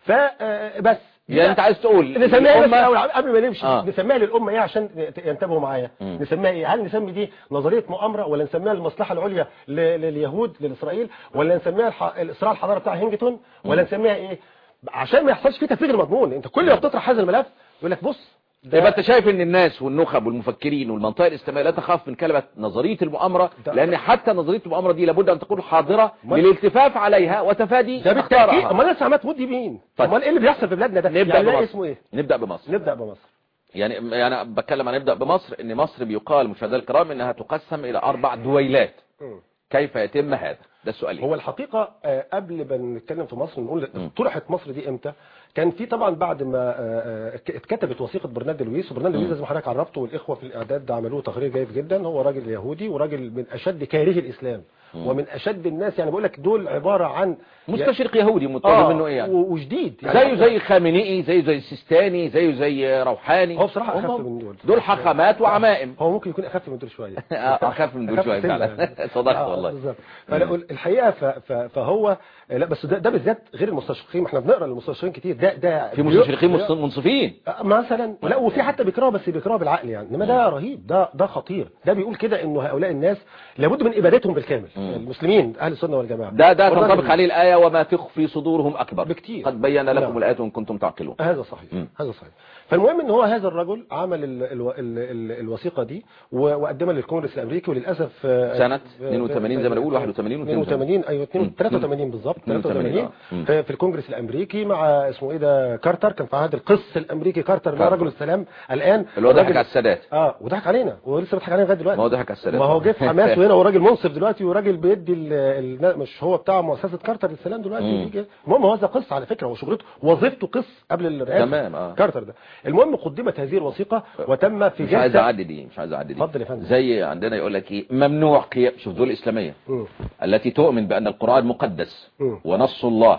فبس يعني انت عايز تقول نسميها بس الأمة- الأول قبل ما نمشي آه. نسميها للامه ايه عشان ينتبهوا معايا مم. نسميها ايه هل نسمي دي نظريه مؤامره ولا نسميها المصلحه العليا ل- لليهود لاسرائيل ولا نسميها الح... الصراع الحضاري بتاع هينجتون ولا نسميها ايه عشان ما يحصلش فيه تفريغ المضمون انت كل ما بتطرح هذا الملف يقول لك بص ده- يبقى انت شايف ان الناس والنخب والمفكرين والمنطقه الاسلاميه لا تخاف من كلمه نظريه المؤامره ده- لان حتى نظريه المؤامره دي لابد ان تكون حاضره ما- للالتفاف عليها وتفادي ده بالتاكيد أخطارها. امال الناس عماله تمد يمين طيب. امال ايه اللي بيحصل في بلادنا ده نبدا يعني ده بمصر اسمه ايه نبدا بمصر نبدا بمصر يعني يعني بتكلم عن نبدا بمصر ان مصر بيقال مشاهدينا الكرام انها تقسم الى اربع دويلات مم. كيف يتم هذا ده السؤال هو الحقيقة آه، قبل ما نتكلم في مصر نقول مم. طرحت مصر دي امتى كان في طبعا بعد ما آه، آه، اتكتبت وثيقة برنارد لويس وبرنارد لويس مم. زي ما حضرتك عرفته والاخوة في الاعداد ده عملوه تقرير جيد جدا هو راجل يهودي وراجل من اشد كاره الاسلام مم. ومن اشد الناس يعني بقول لك دول عبارة عن مستشرق يهودي متطلب آه منه ايه يعني و- وشديد زيه زي خامنئي زيه زي السيستاني زيه زي روحاني هو بصراحة هم- اخف من دول دول حخامات وعمائم هو ممكن يكون اخف من دول شويه آه، أخف من دول أخف شوية سنة فعلا. يعني. صدقت آه، والله. بالظبط فلا الحقيقه ف- ف- فهو لا بس ده, ده بالذات غير المستشرقين ما احنا بنقرا المستشرقين كتير ده ده في مستشرقين بي- منص- منصفين آه، مثلا لا وفي حتى بيكرهوا بس بيكرهوا بالعقل يعني انما ده رهيب ده ده خطير ده بيقول كده انه هؤلاء الناس لابد من ابادتهم بالكامل مم. المسلمين اهل السنه والجماعه ده ده والراجل- تنطبق عليه الآية وما تخفي صدورهم أكبر بكتير. قد بين لكم نعم. الآية إن كنتم تعقلون هذا صحيح مم. هذا صحيح فالمهم ان هو هذا الرجل عمل ال ال ال ال الوثيقه دي و- وقدمها للكونجرس الامريكي وللاسف آه، سنة آه، 82 زي ما نقول 81 و 82 ايوه 82 مم. 83 بالظبط 82 83 آه. مم. في في الكونجرس الامريكي مع اسمه ايه ده كارتر كان في عهد القس الامريكي كارتر اللي هو كارتر. رجل السلام الان اللي هو ضحك الراجل- على السادات اه وضحك علينا ولسه بيضحك علينا لغايه دلوقتي ما هو ضحك على السادات ما هو جه في حماس وهنا وراجل منصف دلوقتي وراجل بيدي ال ال مش هو بتاع مؤسسه كارتر للسلام دلوقتي مم. بيجي المهم هو هذا قص على فكره وشغلته وظيفته قص قبل الرئاسه تمام، آه. كارتر ده المهم قدمت هذه الوثيقه وتم في مش عايز جلسه أعدي دي مش عايز أعدي دي اتفضل يا فندم. زي عندنا يقول لك إيه ممنوع قيام شوف دول الإسلامية مم. التي تؤمن بأن القرآن مقدس مم. ونص الله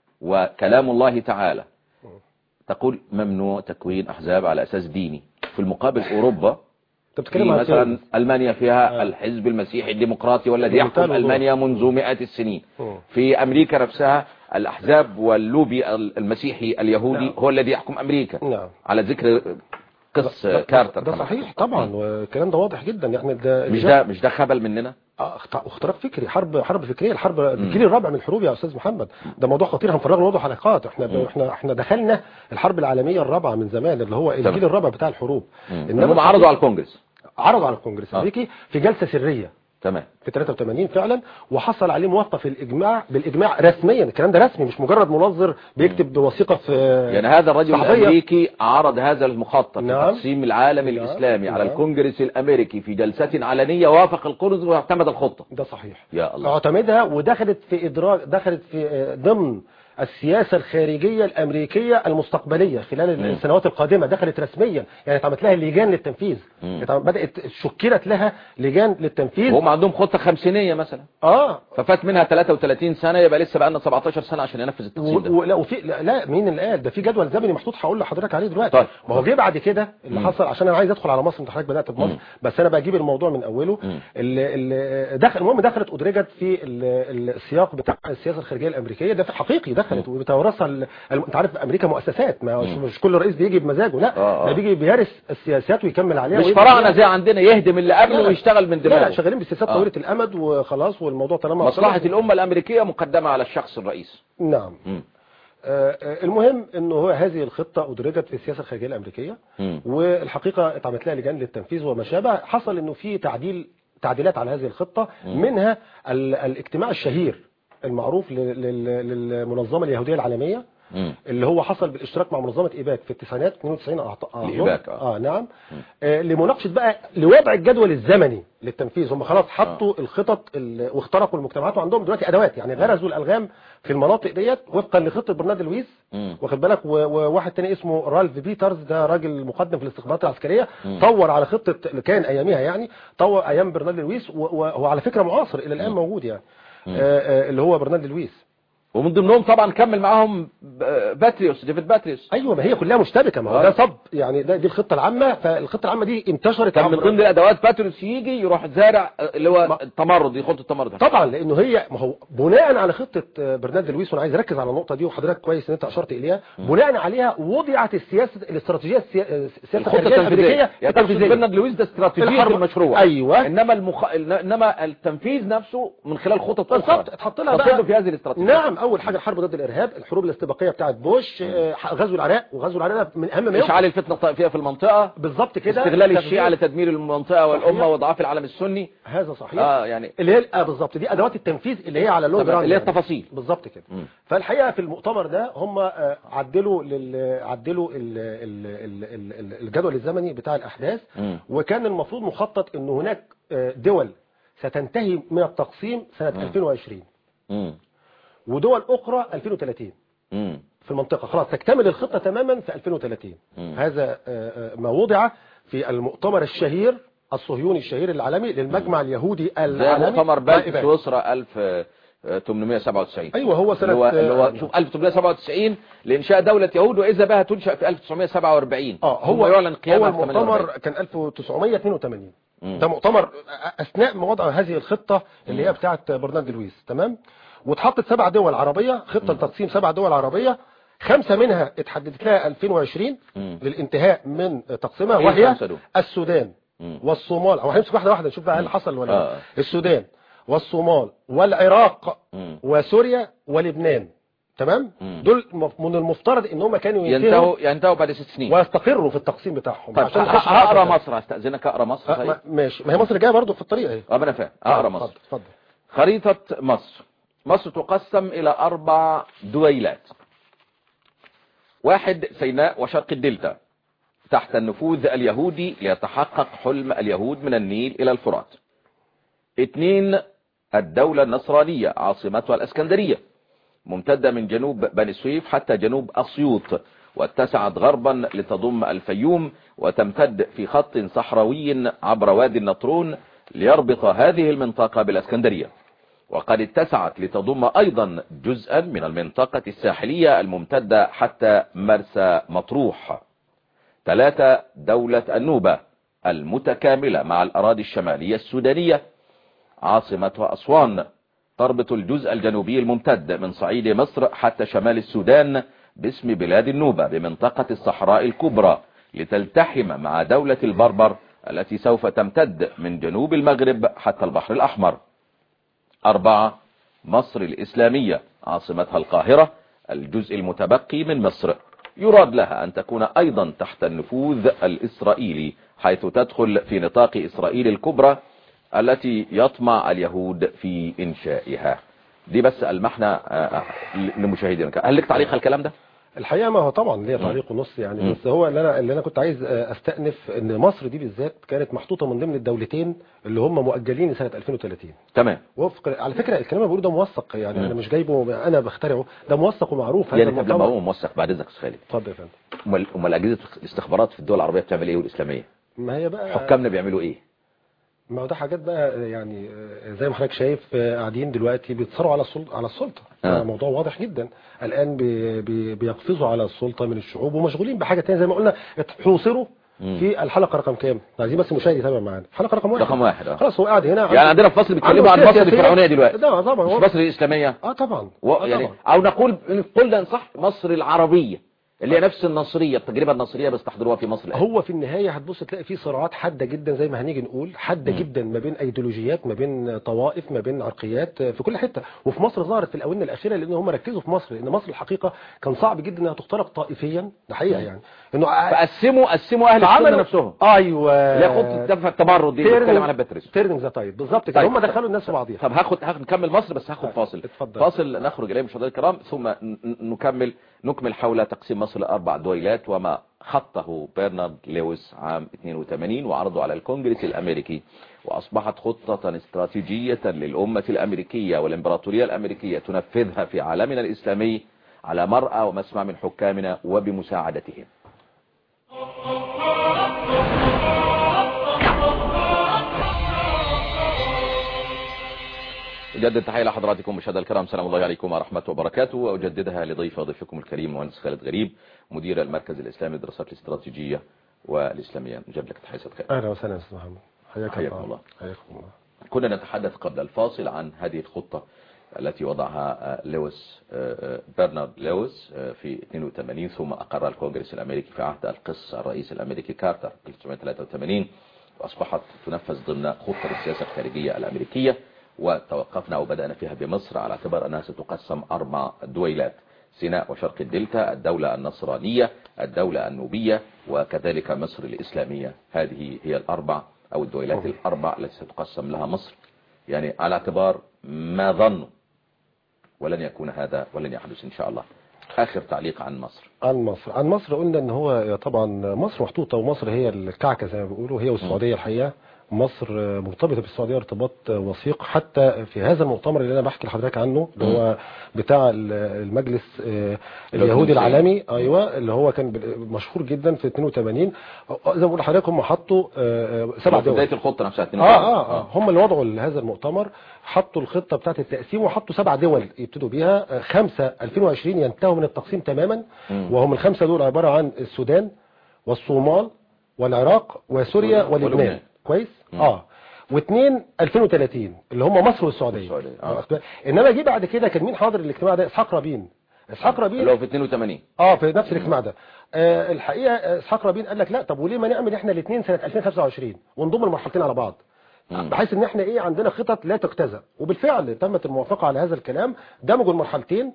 وكلام الله تعالى تقول ممنوع تكوين أحزاب على أساس ديني في المقابل أوروبا انت في بتتكلم عن مثلا ألمانيا فيها آه. الحزب المسيحي الديمقراطي والذي بمنتهى يحكم الوضوح. ألمانيا منذ مئات السنين مم. في أمريكا نفسها الأحزاب واللوبي المسيحي اليهودي نعم. هو الذي يحكم أمريكا نعم على ذكر قص ده- كارتر ده كمان. صحيح طبعا والكلام ده واضح جدا يعني ده مش ده مش ده خبل مننا آه، اخت- اختراق فكري حرب حرب فكريه الحرب الجيل الرابع من الحروب يا استاذ محمد ده موضوع خطير هنفرغ له موضوع حلقات احنا مم. احنا احنا دخلنا الحرب العالميه الرابعه من زمان اللي هو تمام. الجيل الرابع بتاع الحروب هم عرضوا على الكونجرس عرضوا على الكونجرس آه. الامريكي في جلسه سريه تمام في 83 فعلا وحصل عليه موافقه في الاجماع بالاجماع رسميا الكلام ده رسمي مش مجرد منظر بيكتب بوثيقه في يعني هذا الرجل صحفية. الأمريكي عرض هذا المخطط نعم. لتقسيم العالم نعم. الإسلامي على نعم. الكونجرس الأمريكي في جلسة علنية وافق الكونجرس واعتمد الخطة ده صحيح يا الله اعتمدها ودخلت في ادراج دخلت في آه، ضمن السياسة الخارجية الأمريكية المستقبلية خلال مم. السنوات القادمة دخلت رسميا يعني اتعملت لها لجان للتنفيذ مم. اتعمل- بدأت شكلت لها لجان للتنفيذ وهم عندهم خطة خمسينية مثلا اه ففات منها 33 سنة يبقى لسه بقى لنا 17 سنة عشان ينفذ التقسيم و- ده ولا وفي لا, لا مين اللي قال ده في جدول زمني محطوط هقول لحضرتك عليه دلوقتي طيب. ما هو جه بعد كده اللي مم. حصل عشان انا عايز ادخل على مصر انت حضرتك بدات بمصر مم. بس انا بجيب الموضوع من اوله مم. اللي اللي دخل المهم دخلت ادرجت في ال- ال- السياق بتاع السياسه الخارجيه الامريكيه ده في حقيقي دخلت وبتورثها ال- ال- انت عارف امريكا مؤسسات ما مش, مم. مش كل رئيس بيجي بمزاجه لا آه، آه. ده بيجي بيهرس السياسات ويكمل عليها مش ويبدأ فراعنة فيها. زي عندنا يهدم اللي قبله لا، لا. ويشتغل من لا لا دماغه شغالين بالسياسات آه. طويله الامد وخلاص والموضوع طالما مصلحة خلص- الأمة الأمريكية مقدمة على الشخص الرئيس نعم مم. آه، آه، المهم انه هو هذه الخطه ادرجت في السياسه الخارجيه الامريكيه مم. والحقيقه اتعملت لها لجان للتنفيذ وما شابه حصل انه في تعديل تعديلات على هذه الخطه مم. منها ال- الاجتماع الشهير المعروف لل- لل- للمنظمه اليهوديه العالميه مم. اللي هو حصل بالاشتراك مع منظمه ايباك في التسعينات 92 أعط- أظن. الإيباك، آه. اه نعم آه لمناقشه بقى لوضع الجدول الزمني للتنفيذ هم خلاص حطوا الخطط ال- واخترقوا المجتمعات وعندهم دلوقتي ادوات يعني غرزوا الالغام في المناطق ديت وفقا لخطه برنارد لويس مم. واخد بالك و- وواحد تاني اسمه رالف بيترز ده راجل مقدم في الاستخبارات العسكريه طور على خطه اللي كان اياميها يعني طور ايام برنارد لويس و- وهو على فكره معاصر الى الان موجود يعني آه آه اللي هو برنارد لويس ومن ضمنهم طبعا كمل معاهم ب- باتريوس ديفيد باتريوس ايوه ما هي كلها مشتبكه ما هو آه. ده صب يعني ده دي الخطه العامه فالخطه العامه دي انتشرت كان من عبر- ضمن الادوات باتريوس يجي يروح زارع آه، اللي هو التمرد دي خطه التمرد طبعا لانه هي ما هو بناء على خطه آه، برنارد لويس وانا عايز اركز على النقطه دي وحضرتك كويس ان انت اشرت اليها بناء عليها وضعت السياسه الاستراتيجيه السيا- آه، السياسه الخطه الخارجيه التنفيذيه الامريكيه يعني تقصد التنفيذيه برنارد لويس ده استراتيجيه الحرب- المشروع أيوة. انما المخ... انما التنفيذ نفسه من خلال خطط بالظبط اخرى اتحط لها تصب بقى في هذه الاستراتيجيه نعم اول حاجه الحرب ضد الارهاب الحروب الاستباقيه بتاعت بوش آه، غزو العراق وغزو العراق ده من اهم ما يمكن. اشعال الفتنه الطائفيه في المنطقه بالظبط كده استغلال تغيير- الشيعة لتدمير المنطقة والأمة صحيح. وإضعاف العالم السني هذا صحيح اه يعني اللي هي آه بالظبط دي ادوات التنفيذ اللي هي على اللون تمام، جراند اللي هي يعني. التفاصيل. بالظبط كده مم. فالحقيقه في المؤتمر ده هم آه، عدلوا لل عدلوا ال- ال- ال- ال- ال- الجدول الزمني بتاع الاحداث مم. وكان المفروض مخطط ان هناك آه، دول ستنتهي من التقسيم سنه 2020 مم. ودول اخرى 2030 مم. في المنطقة خلاص تكتمل الخطة تماما في 2030 مم. هذا هذا آه، آه، ما وضع في المؤتمر الشهير الصهيوني الشهير العالمي للمجمع اليهودي زي العالمي مؤتمر بلد طيب. سويسرا 1897 ايوه هو سنة اللي هو, اللي هو آه، شوف 1897 لإنشاء دولة يهود وإذا بها تنشأ في 1947 اه ثم هو يعلن قيامها هو في 48 المؤتمر كان 1982 مم. ده مؤتمر اثناء ما وضع هذه الخطه اللي هي بتاعه برنارد لويس تمام واتحطت سبع دول عربيه خطه لتقسيم سبع دول عربيه خمسه منها اتحددت لها 2020 مم. للانتهاء من تقسيمها إيه وهي الخمسة دول؟ السودان مم. والصومال او هنمسك واحده واحده نشوف بقى هل حصل ولا آه. لا السودان والصومال والعراق مم. وسوريا ولبنان تمام مم. دول مف- من المفترض ان هم كانوا ينتهوا ينتهوا ينتهوا بعد ست سنين ويستقروا في التقسيم بتاعهم طيب عشان ه- نخش في هقرا الحلقة. مصر هستأذنك اقرا مصر آه، طيب ما- ماشي ما هي مصر جايه برضه في الطريق اهي اه ما انا فاهم اقرا مصر اتفضل اتفضل خريطة مصر مصر تقسم إلى أربع دويلات واحد سيناء وشرق الدلتا تحت النفوذ اليهودي ليتحقق حلم اليهود من النيل إلى الفرات اثنين الدولة النصرانية عاصمتها الأسكندرية ممتدة من جنوب بني سويف حتى جنوب أسيوط واتسعت غربا لتضم الفيوم وتمتد في خط صحراوي عبر وادي النطرون ليربط هذه المنطقة بالأسكندرية وقد اتسعت لتضم أيضا جزءا من المنطقة الساحلية الممتدة حتى مرسى مطروح ثلاثة دولة النوبة المتكاملة مع الأراضي الشمالية السودانية عاصمتها أسوان تربط الجزء الجنوبي الممتد من صعيد مصر حتى شمال السودان باسم بلاد النوبة بمنطقة الصحراء الكبرى لتلتحم مع دولة البربر التي سوف تمتد من جنوب المغرب حتى البحر الأحمر أربعة مصر الإسلامية عاصمتها القاهرة الجزء المتبقي من مصر يراد لها أن تكون أيضا تحت النفوذ الإسرائيلي حيث تدخل في نطاق إسرائيل الكبرى التي يطمع اليهود في إنشائها دي بس المحنة آه، لمشاهدينا هل لك تعليق على الكلام ده؟ الحقيقه ما هو طبعا ليا تعليق ونص يعني مم. بس هو اللي انا اللي انا كنت عايز آه، استأنف ان مصر دي بالذات كانت محطوطه من ضمن الدولتين اللي هم مؤجلين لسنه 2030 تمام وفق على فكره الكلام اللي بقوله ده موثق يعني مم. انا مش جايبه انا بخترعه ده موثق ومعروف هذا يعني قبل ما المؤتمر هو موثق بعد اذنك يا أستاذ خالد اتفضل يا فندم امال امال اجهزه الاستخبارات في الدول العربيه بتعمل ايه والاسلاميه ما هي بقى حكامنا بيعملوا ايه ما هو ده حاجات بقى يعني آه، زي ما حضرتك شايف آه، قاعدين دلوقتي بيتصاروا على السلطه على السلطه آه. آه. موضوع واضح جدا الان بي بي بيقفزوا على السلطه من الشعوب ومشغولين بحاجه ثانيه زي ما قلنا حوصروا مم. في الحلقه رقم كام عايزين بس مشاهد يتابع معانا الحلقه رقم واحد رقم واحد، آه. خلاص هو قاعد هنا يعني عندنا في مصر بيتكلموا عن عنده مصر سياسية. الفرعونيه دلوقتي لا طبعا مش هو- مصر الاسلاميه اه طبعا و... آه يعني طبعا. او نقول إن قلنا إن صح مصر العربيه اللي هي نفس النصرية التجربة النصرية بس تحضروها في مصر الآن هو في النهاية هتبص تلاقي في صراعات حادة جدا زي ما هنيجي نقول حادة مم. جدا ما بين ايديولوجيات ما بين طوائف ما بين عرقيات في كل حتة وفي مصر ظهرت في الآونة الأخيرة لأن هم ركزوا في مصر لأن مصر الحقيقة كان صعب جدا انها تخترق طائفيا ده حقيقة مم. يعني انه فقسموا قسموا أهل السنة عملوا نفسهم ايوه اللي خطة دفع التبرد دي اللي بتكلم عنها بترس تيرنينج ذا تايب بالظبط كده طيب. هم دخلوا الناس في بعضيها طب هاخد هاخد نكمل مصر بس هاخد طيب. فاصل اتفضل. فاصل نخرج اليه مشاهدينا الكرام ثم ن- ن- نكمل نكمل حول تقسيم مصر لاربع دويلات وما خطه برنارد لويس عام 82 وعرضه على الكونجرس الامريكي واصبحت خطة استراتيجية للامة الامريكية والامبراطورية الامريكية تنفذها في عالمنا الاسلامي على مرأى ومسمع من حكامنا وبمساعدتهم أجدد تحية لحضراتكم مشاهدينا الكرام سلام الله عليكم ورحمة وبركاته وأجددها لضيف ضيفكم الكريم مهندس خالد غريب مدير المركز الإسلامي للدراسات الاستراتيجية والإسلامية نجد لك تحية خير اهلا وسهلا يا استاذ محمد حياك حياكم الله. حياكم الله كنا نتحدث قبل الفاصل عن هذه الخطة التي وضعها آه، لويس آه، آه، برنارد لويس آه، في 82 ثم أقر الكونغرس الأمريكي في عهد القس الرئيس الأمريكي كارتر 1983 وأصبحت تنفذ ضمن خطة السياسة الخارجية الأمريكية وتوقفنا وبدأنا فيها بمصر على اعتبار أنها ستقسم أربع دويلات سيناء وشرق الدلتا الدولة النصرانية الدولة النوبية وكذلك مصر الإسلامية هذه هي الأربع أو الدويلات الأربع التي ستقسم لها مصر يعني على اعتبار ما ظنوا ولن يكون هذا ولن يحدث إن شاء الله آخر تعليق عن مصر عن مصر عن مصر قلنا ان هو طبعا مصر محطوطة ومصر هي الكعكة زي ما بيقولوا هي والسعودية الحقيقة مصر مرتبطة بالسعودية ارتباط وثيق حتى في هذا المؤتمر اللي انا بحكي لحضرتك عنه اللي هو بتاع المجلس اليهودي العالمي ايوه اللي هو كان مشهور جدا في 82 زي ما بقول لحضرتك هم حطوا سبع في دول بداية الخطة نفسها اه اه, آه هم اللي وضعوا هذا المؤتمر حطوا الخطة بتاعت التقسيم وحطوا سبع دول يبتدوا بيها آه، خمسة 2020 ينتهوا من التقسيم تماما مم. وهم الخمسة دول عبارة عن السودان والصومال والعراق وسوريا ولبنان. ولبنان كويس مم. اه واثنين 2030 اللي هم مصر والسعودية والسعودية، آه. واخد بالك؟ انما جه بعد كده كان مين حاضر الاجتماع ده اسحاق رابين اسحاق رابين اللي هو في 82 اه في نفس الاجتماع ده آه الحقيقه آه، اسحاق رابين قال لك لا طب وليه ما نعمل احنا الاثنين سنه 2025 ونضم المرحلتين على بعض مم. بحيث ان احنا ايه عندنا خطط لا تجتزأ وبالفعل تمت الموافقه على هذا الكلام دمجوا المرحلتين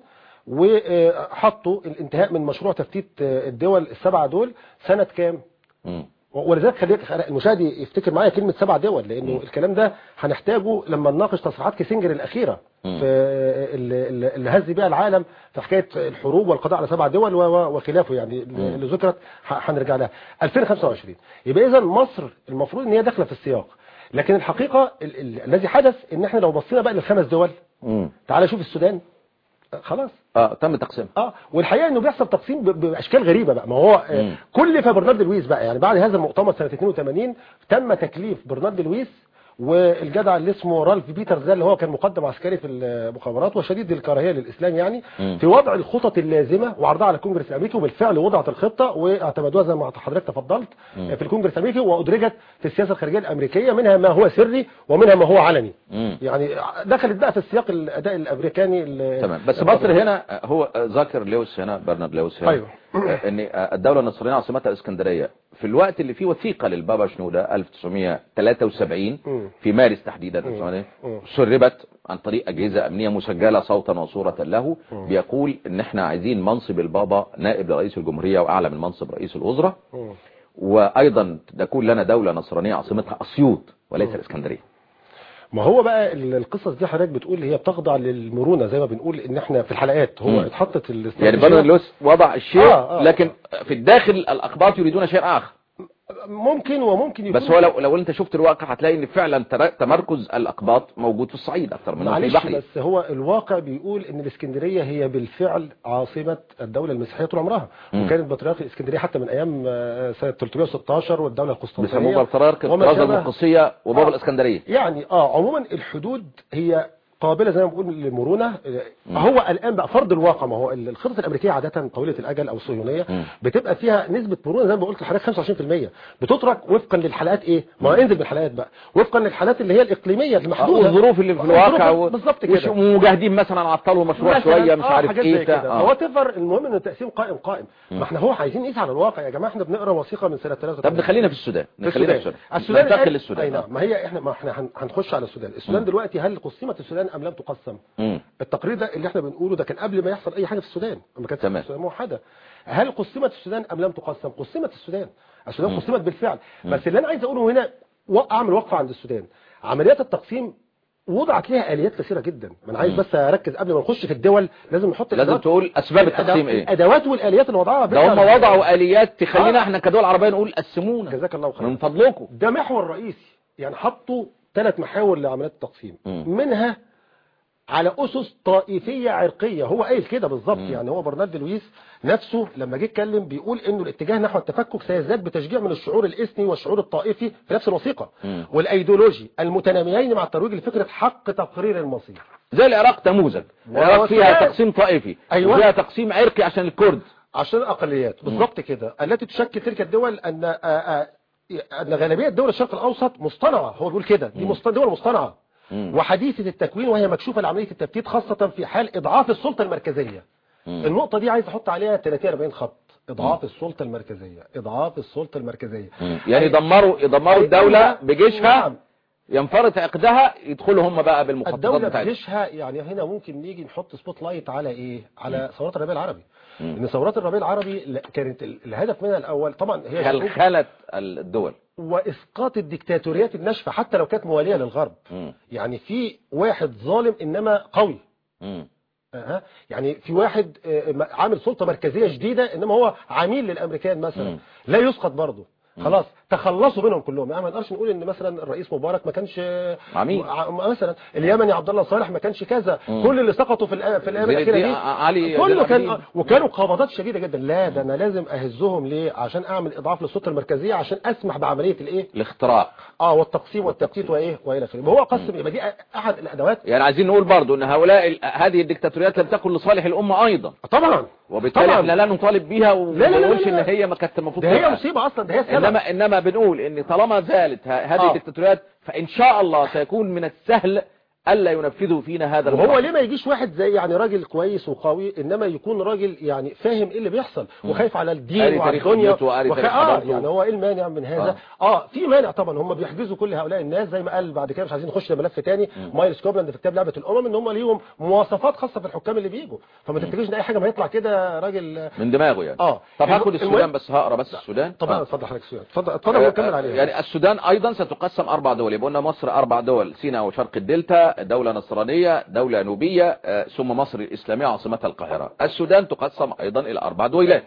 وحطوا الانتهاء من مشروع تفتيت آه، الدول السبعه دول سنه كام مم. ولذلك خليك المشاهد يفتكر معايا كلمة سبع دول لأنه الكلام ده هنحتاجه لما نناقش تصريحات كيسنجر الأخيرة مم. في اللي اللي هز بيها العالم في حكاية الحروب والقضاء على سبع دول و- و- وخلافه يعني اللي ذكرت ه- هنرجع لها 2025 يبقى إذا مصر المفروض إن هي داخلة في السياق لكن الحقيقة ال- ال- الذي حدث إن احنا لو بصينا بقى للخمس دول مم. تعال شوف السودان آه، خلاص اه تم تقسيم اه والحقيقه انه بيحصل تقسيم ب- باشكال غريبه بقى ما هو آه، مم. كل برنارد لويس بقى يعني بعد هذا المؤتمر سنه 82 تم تكليف برنارد لويس والجدع اللي اسمه رالف بيترز ده اللي هو كان مقدم عسكري في المخابرات وشديد الكراهيه للاسلام يعني مم. في وضع الخطط اللازمه وعرضها على الكونجرس الامريكي وبالفعل وضعت الخطه واعتمدوها زي ما حضرتك تفضلت مم. في الكونجرس الامريكي وادرجت في السياسه الخارجيه الامريكيه منها ما هو سري ومنها ما هو علني مم. يعني دخلت بقى في السياق الاداء الامريكاني ال- تمام بس مصر هنا هو ذاكر لويس هنا برنارد لويس هنا أيوه. ان الدولة النصرانية عاصمتها الاسكندرية في الوقت اللي فيه وثيقة للبابا شنودة 1973 مم. في مارس تحديدا 1900 سربت عن طريق أجهزة أمنية مسجلة صوتا وصورة له بيقول ان احنا عايزين منصب البابا نائب لرئيس الجمهورية واعلى من منصب رئيس الوزراء مم. وايضا تكون لنا دولة نصرانية عاصمتها اسيوط وليس الاسكندرية ما هو بقى ال- القصص دي حضرتك بتقول هي بتخضع للمرونه زي ما بنقول ان احنا في الحلقات هو مم. اتحطت يعني الاستراتيجية برنارد لويس وضع الشيء آه، آه. لكن في الداخل الاقباط يريدون شيء اخر ممكن وممكن يكون بس هو لو لو انت شفت الواقع هتلاقي ان فعلا تر- تمركز الاقباط موجود في الصعيد اكتر منه في معلش البحري بس هو الواقع بيقول ان الاسكندريه هي بالفعل عاصمه الدوله المسيحيه طول عمرها مم. وكانت بطريرك الاسكندريه حتى من ايام آه، سنه 316 والدوله القسطنطينيه بيسموه بطريرك وما الطرازه شابه. القدسيه وبابا آه. الاسكندريه يعني اه عموما الحدود هي قابله زي ما بقول للمرونه هو الان بقى فرض الواقع ما هو الخطط الامريكيه عاده طويله الاجل او الصهيونيه مم. بتبقى فيها نسبه مرونه زي ما قلت لحضرتك 25% بتترك وفقا للحالات ايه ما هو انزل بالحالات بقى وفقا للحالات اللي هي الاقليميه المحدوده والظروف اللي في الظروف الواقع و- بالظبط وش- كده ومجاهدين مثلا عطلوا مشروع مثلاً، شويه مش آه، عارف حاجات ايه زي بتاع كده آه. هو تفر المهم ان التقسيم قائم قائم ما احنا هو عايزين نقيس على الواقع يا جماعه احنا بنقرا وثيقه من سنه 33 طب نخلينا في السودان في نخلينا في السودان السودان السودان ننتقل الآن- للسودان اي آه. نعم ما هي احنا ما احنا هن- هنخش على السودان السودان دلوقتي هل قسمت السودان ام لم تقسم مم. التقرير ده اللي احنا بنقوله ده كان قبل ما يحصل اي حاجه في السودان ما كانتش تمام. السودان موحده هل قسمت السودان ام لم تقسم قسمت السودان السودان مم. قسمت بالفعل بس اللي انا عايز اقوله هنا و- اعمل وقفه عند السودان عمليات التقسيم وضعت لها اليات كثيره جدا ما انا عايز مم. بس اركز قبل ما نخش في الدول لازم نحط لازم الأدوات- تقول اسباب الأدو- التقسيم ايه الادوات والاليات اللي وضعها ده هم بالفعل. وضعوا اليات تخلينا آه. احنا كدول عربيه نقول قسمونا جزاك الله خير من فضلكم ده محور رئيسي يعني حطوا ثلاث محاور لعمليات التقسيم مم. منها على اسس طائفيه عرقيه هو قايل كده بالظبط مم. يعني هو برنارد لويس نفسه لما جه يتكلم بيقول انه الاتجاه نحو التفكك سيزداد بتشجيع من الشعور الاثني والشعور الطائفي في نفس الوثيقه مم. والايديولوجي المتناميين مع الترويج لفكره حق تقرير المصير زي العراق نموذج العراق فيها والسودان. تقسيم طائفي أيوة. وفيها تقسيم عرقي عشان الكرد عشان الاقليات بالظبط كده التي تشكل تلك الدول ان آه، آه، ان غالبيه دول الشرق الاوسط مصطنعه هو بيقول كده دي مصط- دول مصطنعه مم. وحديثه التكوين وهي مكشوفه لعمليه التفتيت خاصه في حال اضعاف السلطه المركزيه مم. النقطه دي عايز احط عليها 30 40 خط اضعاف السلطه المركزيه اضعاف السلطه المركزيه مم. يعني يدمروا يدمروا الدوله بجيشها نعم. ينفرط عقدها يدخلوا هم بقى بالمخططات الدولة بتاعتها بجيشها يعني هنا ممكن نيجي نحط سبوت لايت على ايه على ثورات الربيع العربي مم. ان ثورات الربيع العربي لا- كانت ال- الهدف منها الاول طبعا هي خلخلت الدول واسقاط الدكتاتوريات الناشفه حتى لو كانت مواليه للغرب مم. يعني في واحد ظالم انما قوي مم. أه. يعني في واحد آه، م- عامل سلطه مركزيه جديده انما هو عميل للامريكان مثلا مم. لا يسقط برضه خلاص تخلصوا منهم كلهم يعني ما نقدرش نقول ان مثلا الرئيس مبارك ما كانش عميل. ع- مثلا اليمني عبد الله صالح ما كانش كذا مم. كل اللي سقطوا في الأ- في الايام زين الاخيره الدين دي علي كله زين كان العابدين. وكانوا قبضات شديده جدا لا ده انا لازم اهزهم ليه عشان اعمل اضعاف للسلطه المركزيه عشان اسمح بعمليه الايه الاختراق اه والتقسيم والتبتيت وايه والى اخره هو قسم يبقى دي احد الادوات يعني عايزين نقول برضو ان هؤلاء ال- هذه الدكتاتوريات لم تكن لصالح الامه ايضا طبعا وبالتالي طبعاً. احنا لا نطالب بيها وما لا، لا، لا، نقولش ان لا. هي ما كانت المفروض ده هي تبقى. مصيبه اصلا ده هي سبب انما انما بنقول ان طالما زالت ه- هذه آه. الدكتاتوريات فان شاء الله سيكون من السهل الا ينفذوا فينا هذا وهو المخطط. ليه ما يجيش واحد زي يعني راجل كويس وقوي انما يكون راجل يعني فاهم ايه اللي بيحصل وخايف على قاري الدين وعلى تاريخ الدنيا خدمته وقاري وخ... تاريخ اه حضارته. يعني هو ايه المانع من هذا اه, في مانع طبعا هم بيحجزوا كل هؤلاء الناس زي ما قال بعد كده مش عايزين نخش لملف تاني مايلز كوبلاند في كتاب لعبه الامم ان هم ليهم مواصفات خاصه في الحكام اللي بيجوا فما تفتكرش ان اي حاجه ما يطلع كده راجل من دماغه يعني اه طب هاخد الم- السودان المهم- بس هقرا بس السودان طبعا آه. اتفضل حضرتك السودان اتفضل اتفضل ونكمل عليها يعني السودان ايضا ستقسم اربع دول يبقى قلنا مصر اربع دول سيناء وشرق الدلتا دولة نصرانية دولة نوبية آه، ثم مصر الاسلامية عاصمتها القاهرة السودان تقسم ايضا الى اربع دويلات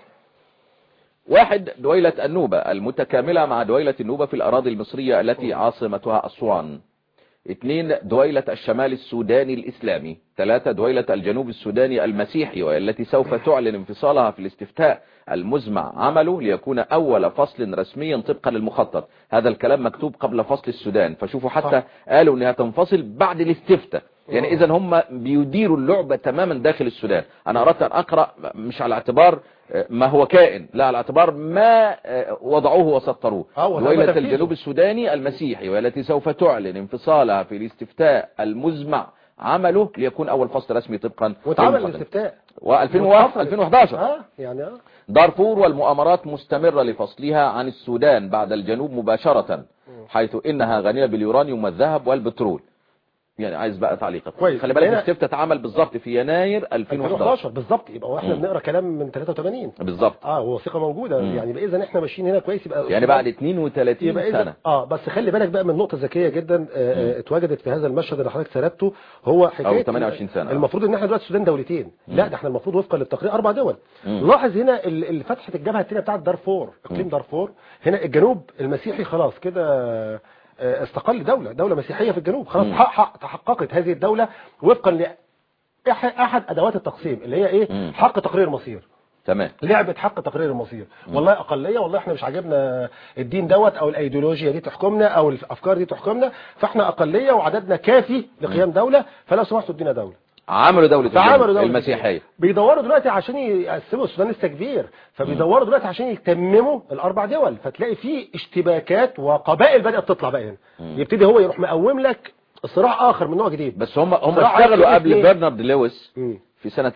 واحد دويلة النوبة المتكاملة مع دويلة النوبة في الاراضي المصرية التي عاصمتها اسوان اثنين دويلة الشمال السوداني الإسلامي ثلاثة دويلة الجنوب السوداني المسيحي والتي سوف تعلن انفصالها في الاستفتاء المزمع عمله ليكون أول فصل رسميا طبقا للمخطط هذا الكلام مكتوب قبل فصل السودان فشوفوا حتى قالوا أنها تنفصل بعد الاستفتاء يعني إذا هم بيديروا اللعبة تماما داخل السودان أنا أردت أن أقرأ مش على اعتبار ما هو كائن لا على اعتبار ما وضعوه وسطروه آه، وتم دويلة تنفيذه. الجنوب السوداني المسيحي والتي سوف تعلن انفصالها في الاستفتاء المزمع عمله ليكون أول فصل رسمي طبقا واتعمل للمخطط. الاستفتاء و2011 2011 اه يعني اه دارفور والمؤامرات مستمرة لفصلها عن السودان بعد الجنوب مباشرة حيث إنها غنية باليورانيوم والذهب والبترول يعني عايز بقى تعليقك كويس. خلي بالك هنا- الاستفتاء اتعمل بالظبط في يناير 2011 2011 بالظبط يبقى واحنا مم. بنقرا كلام من 83 بالظبط اه وثيقه موجوده مم. يعني يبقى اذا احنا ماشيين هنا كويس يبقى يعني بعد 32 يبقى إذا سنة اه بس خلي بالك بقى من نقطه ذكيه جدا آه، آه، اتوجدت في هذا المشهد اللي حضرتك سردته هو حكايه أو 28 سنة. المفروض ان احنا دلوقتي السودان دولتين لا ده احنا المفروض وفقا للتقرير اربع دول مم. لاحظ هنا ال- ال- فتحه الجبهه الثانيه بتاعت دارفور اقليم دارفور هنا الجنوب المسيحي خلاص كده آه، استقل دوله دوله مسيحيه في الجنوب خلاص مم. حقق تحققت هذه الدوله وفقا ل أح- احد ادوات التقسيم اللي هي ايه مم. حق تقرير المصير تمام لعبة حق تقرير المصير والله أقلية والله احنا مش عاجبنا الدين دوت أو الأيديولوجيا دي تحكمنا أو الأفكار دي تحكمنا فاحنا أقلية وعددنا كافي لقيام دولة فلو سمحتوا ادينا دولة عملوا دولة فعملوا الجنوب دولة المسيحية بيدوروا دلوقتي عشان يقسموا السودان لسه كبير فبيدوروا دلوقتي عشان يتمموا الاربع دول فتلاقي في اشتباكات وقبائل بدات تطلع بقى هنا يبتدي هو يروح مقوم لك صراع اخر من نوع جديد بس هم هم صراع اشتغلوا عايز قبل ايه؟ برنارد لويس مم. في سنة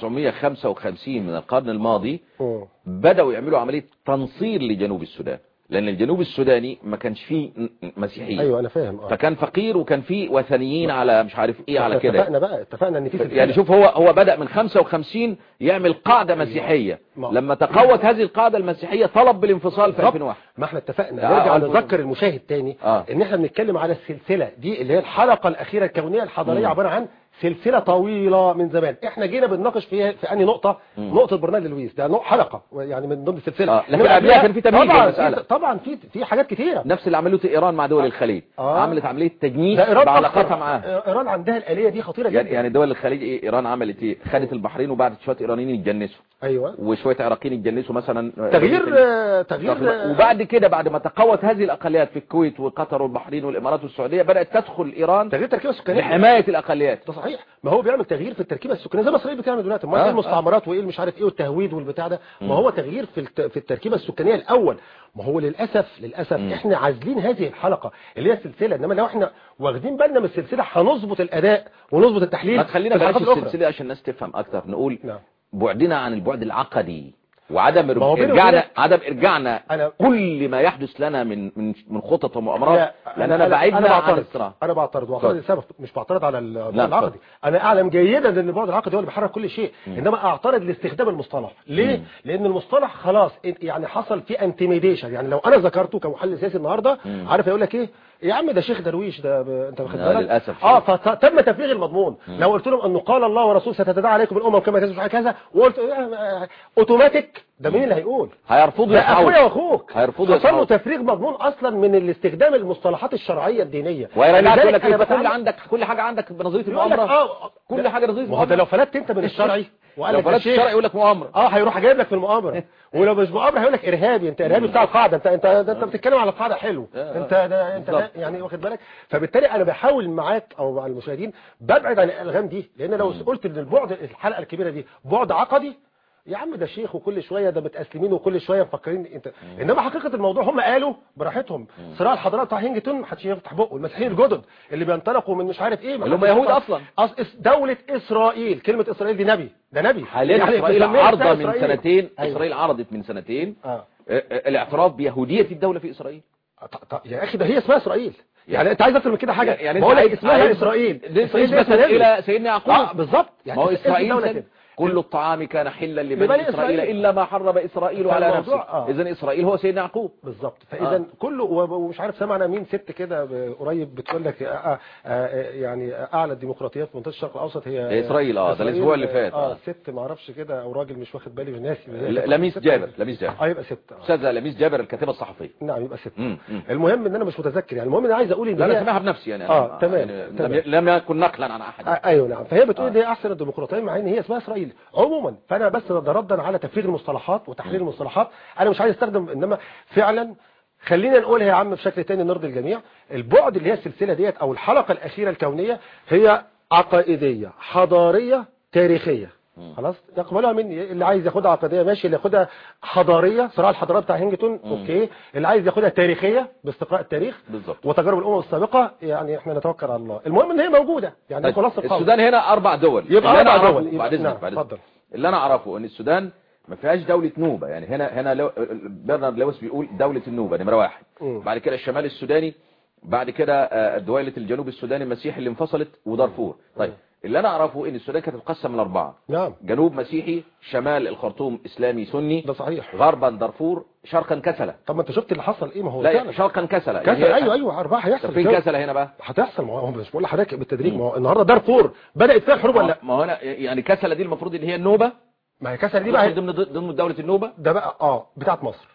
1955 من القرن الماضي مم. بدأوا يعملوا عملية تنصير لجنوب السودان لأن الجنوب السوداني ما كانش فيه م- مسيحيين ايوه انا فاهم اه فكان فقير وكان فيه وثنيين على مش عارف ايه على كده اتفقنا بقى اتفقنا ان في سلسلة. يعني شوف هو هو بدأ من 55 يعمل قاعدة مسيحية ما- لما تقوت هذه القاعدة المسيحية طلب بالانفصال في بالظبط. 2001 ما احنا اتفقنا آه، نرجع آه، نذكر المشاهد تاني آه. ان احنا بنتكلم على السلسله دي اللي هي الحلقه الاخيره الكونيه الحضاريه عباره عن سلسله طويله من زمان احنا جينا بنناقش فيها في انهي نقطه نقطه برنارد لويس ده نوع حلقه يعني من ضمن السلسله آه، لكن إنما قبلها كان في تمهيد طبعا للمسألة. في طبعا في في حاجات كتيره نفس اللي عملته ايران مع دول الخليج آه. عملت عملية تجنيس ده ايران بعلاقاتها أكتر. معاها ايران عندها الاليه دي خطيره يعني جدا يعني دول الخليج ايه ايران عملت ايه خدت البحرين وبعدت شويه ايرانيين يتجنسوا ايوه وشويه عراقيين يتجنسوا مثلا تغيير آه، تغيير آه، وبعد كده بعد ما تقوت هذه الاقليات في الكويت وقطر والبحرين والامارات والسعوديه بدات تدخل ايران تغيير التركيبه السكانيه لحمايه الاقليات ده صحيح ما هو بيعمل تغيير في التركيبه السكانيه زي ما اسرائيل بتعمل دلوقتي ما آه، ايه المستعمرات وايه مش عارف ايه والتهويد والبتاع ده ما هو تغيير في الت... في التركيبه السكانيه الاول ما هو للاسف للاسف احنا عازلين هذه الحلقه اللي هي السلسله انما لو احنا واخدين بالنا من السلسله هنظبط الاداء ونظبط التحليل ما تخلينا في بلاش الحلقات الأخرى. السلسله عشان الناس تفهم اكتر نقول نعم. بعدنا عن البعد العقدي وعدم ما هو بيني ارجاعنا وبينك- عدم ارجاعنا أنا- كل ما يحدث لنا من من من خطط ومؤامرات لا، لاننا بعدنا أنا عن بعترض الصراع انا بعترض واعترض اتفضل. لسبب مش بعترض على البعد نعم، العقدي انا اعلم جيدا ان البعد العقدي هو اللي بيحرك كل شيء انما اعترض لاستخدام المصطلح ليه لان المصطلح خلاص يعني حصل فيه انتميديشن يعني لو انا ذكرته كمحلل سياسي النهارده عارف يقول لك ايه يا عم ده شيخ درويش ده ب... انت واخد آه، بالك للأسف. اه فتم تفريغ المضمون لو قلت لهم انه قال الله ورسوله ستتداعى عليكم الامم كما تزعج كذا وقلت آه، آه، اوتوماتيك ده مين اللي هيقول هيرفضوا ده اخويا يسمعوا واخوك هيرفضوا حصل له يسمعوا تفريغ مضمون اصلا من الاستخدام المصطلحات الشرعيه الدينيه ويرجعك يقول لك انا إيه، كل بتعلم عندك كل حاجه عندك بنظريه يقول لك المؤامره اه كل ده- حاجه نظريه ما هو ده المؤامره لو فلتت انت من الشرعي وقال لو لك ده بلد شيخ، الشرع يقول لك مؤامره اه هيروح جايب لك في المؤامره ولو مش مؤامره هيقول لك ارهابي انت ارهابي بتاع القاعده انت انت ده انت بتتكلم على القاعده حلو آه. انت ده انت ده بالظبط. يعني واخد بالك فبالتالي انا بحاول معاك او مع المشاهدين ببعد عن الالغام دي لان لو قلت ان البعد الحلقه الكبيره دي بعد عقدي يا عم ده شيخ وكل شويه ده متاسلمين وكل شويه مفكرين انت انما حقيقه الموضوع هم قالوا براحتهم صراع الحضارات بتاع هينجتون محدش يفتح بقه المسيحيين الجدد اللي بينطلقوا من مش عارف ايه اللي هم محدش يهود يفتح- أصلاً. أص... اس- دوله اسرائيل كلمه اسرائيل دي نبي ده نبي حاليا يعني اسرائيل بيسميها عارضه من إسرائيل. سنتين أيوة. اسرائيل عرضت من سنتين اه آه، آه، الاعتراف بيهوديه الدوله في اسرائيل ط- ط- يا اخي ده هي اسمها اسرائيل يعني انت عايز اكتر من كده حاجه يعني يعني بقول لك عايز- اسمها عايز- اسرائيل دي إسرائيل نسبة اسم نبي. الى سيدنا يعقوب اه بالظبط يعني ما هو اسم اسرائيل الدولة كده. كده. كل الطعام كان حلا لبني لبني اسرائيل إسرائيل. الا ما حرم اسرائيل على نفسه فالموضوع- آه. اذا اسرائيل هو سيدنا يعقوب بالظبط فاذا آه. كله وب- ومش عارف سمعنا مين ست كده ب- قريب بتقول لك آه آه آه يعني اعلى الديمقراطيات في منطقه الشرق الاوسط هي هي إسرائيل، آه، ده إسرائيل، الأسبوع اللي فات، اه آه. ست ما اعرفش كده او راجل مش واخد بالي ناسي ل- لميس جابر لميس جابر اه يبقى ست آه. استاذه لميس جابر الكاتبه الصحفيه نعم يبقى ست مم، مم. المهم ان انا مش متذكر يعني المهم ان انا عايز اقول ان لا انا هي سامعها بنفسي يعني آه، أنا- تمام، يعني تمام. لم- لم يكن نقلا عن احد آه، ايوه نعم فهي بتقول آه. ان هي احسن الديمقراطيه مع ان هي اسمها اسرائيل عموما فانا بس ردا على تفريغ المصطلحات وتحليل المصطلحات انا مش عايز استخدم انما فعلا خلينا نقولها يا عم بشكل تاني نرضي الجميع البعد اللي هي السلسله ديت او الحلقه الاخيره الكونيه هي عقائديه حضاريه تاريخيه خلاص يقبلها مني اللي عايز ياخدها عقديه ماشي اللي ياخدها حضاريه صراع الحضارات بتاع هينجتون اوكي اللي عايز ياخدها تاريخيه باستقراء التاريخ بالظبط. وتجارب الامم السابقه يعني احنا نتوكل على الله المهم ان هي موجوده يعني طيب، خلاص القول. السودان هنا اربع دول يبقى اللي أنا أربع أعرفه- دول. يبقى- بعد اذنك نعم، بعد إذنك. اتفضل. اللي انا اعرفه ان السودان ما فيهاش دولة نوبة يعني هنا هنا لو برنارد لويس بيقول دولة النوبة نمرة واحد مم. بعد كده الشمال السوداني بعد كده آه، دويلة الجنوب السوداني المسيحي اللي انفصلت ودارفور طيب اللي انا اعرفه ان السودان كانت تتقسم لاربعة نعم جنوب مسيحي شمال الخرطوم اسلامي سني ده صحيح غربا دارفور شرقا كسلة طب ما انت شفت اللي حصل ايه ما هو لا فعلا. يعني شرقا كسلة كسل يعني هي- ايوه ايوه اربعه طب هيحصل فين كده. كسلة هنا بقى هتحصل ما هو مش بقول لحضرتك بالتدريج ما هو النهارده دارفور بدات فيها الحروب ولا لا ما هو هنا يعني كسلة دي المفروض ان هي النوبة ما هي كسل دي بقى ضمن ضمن دولة النوبة ده بقى اه بتاعت مصر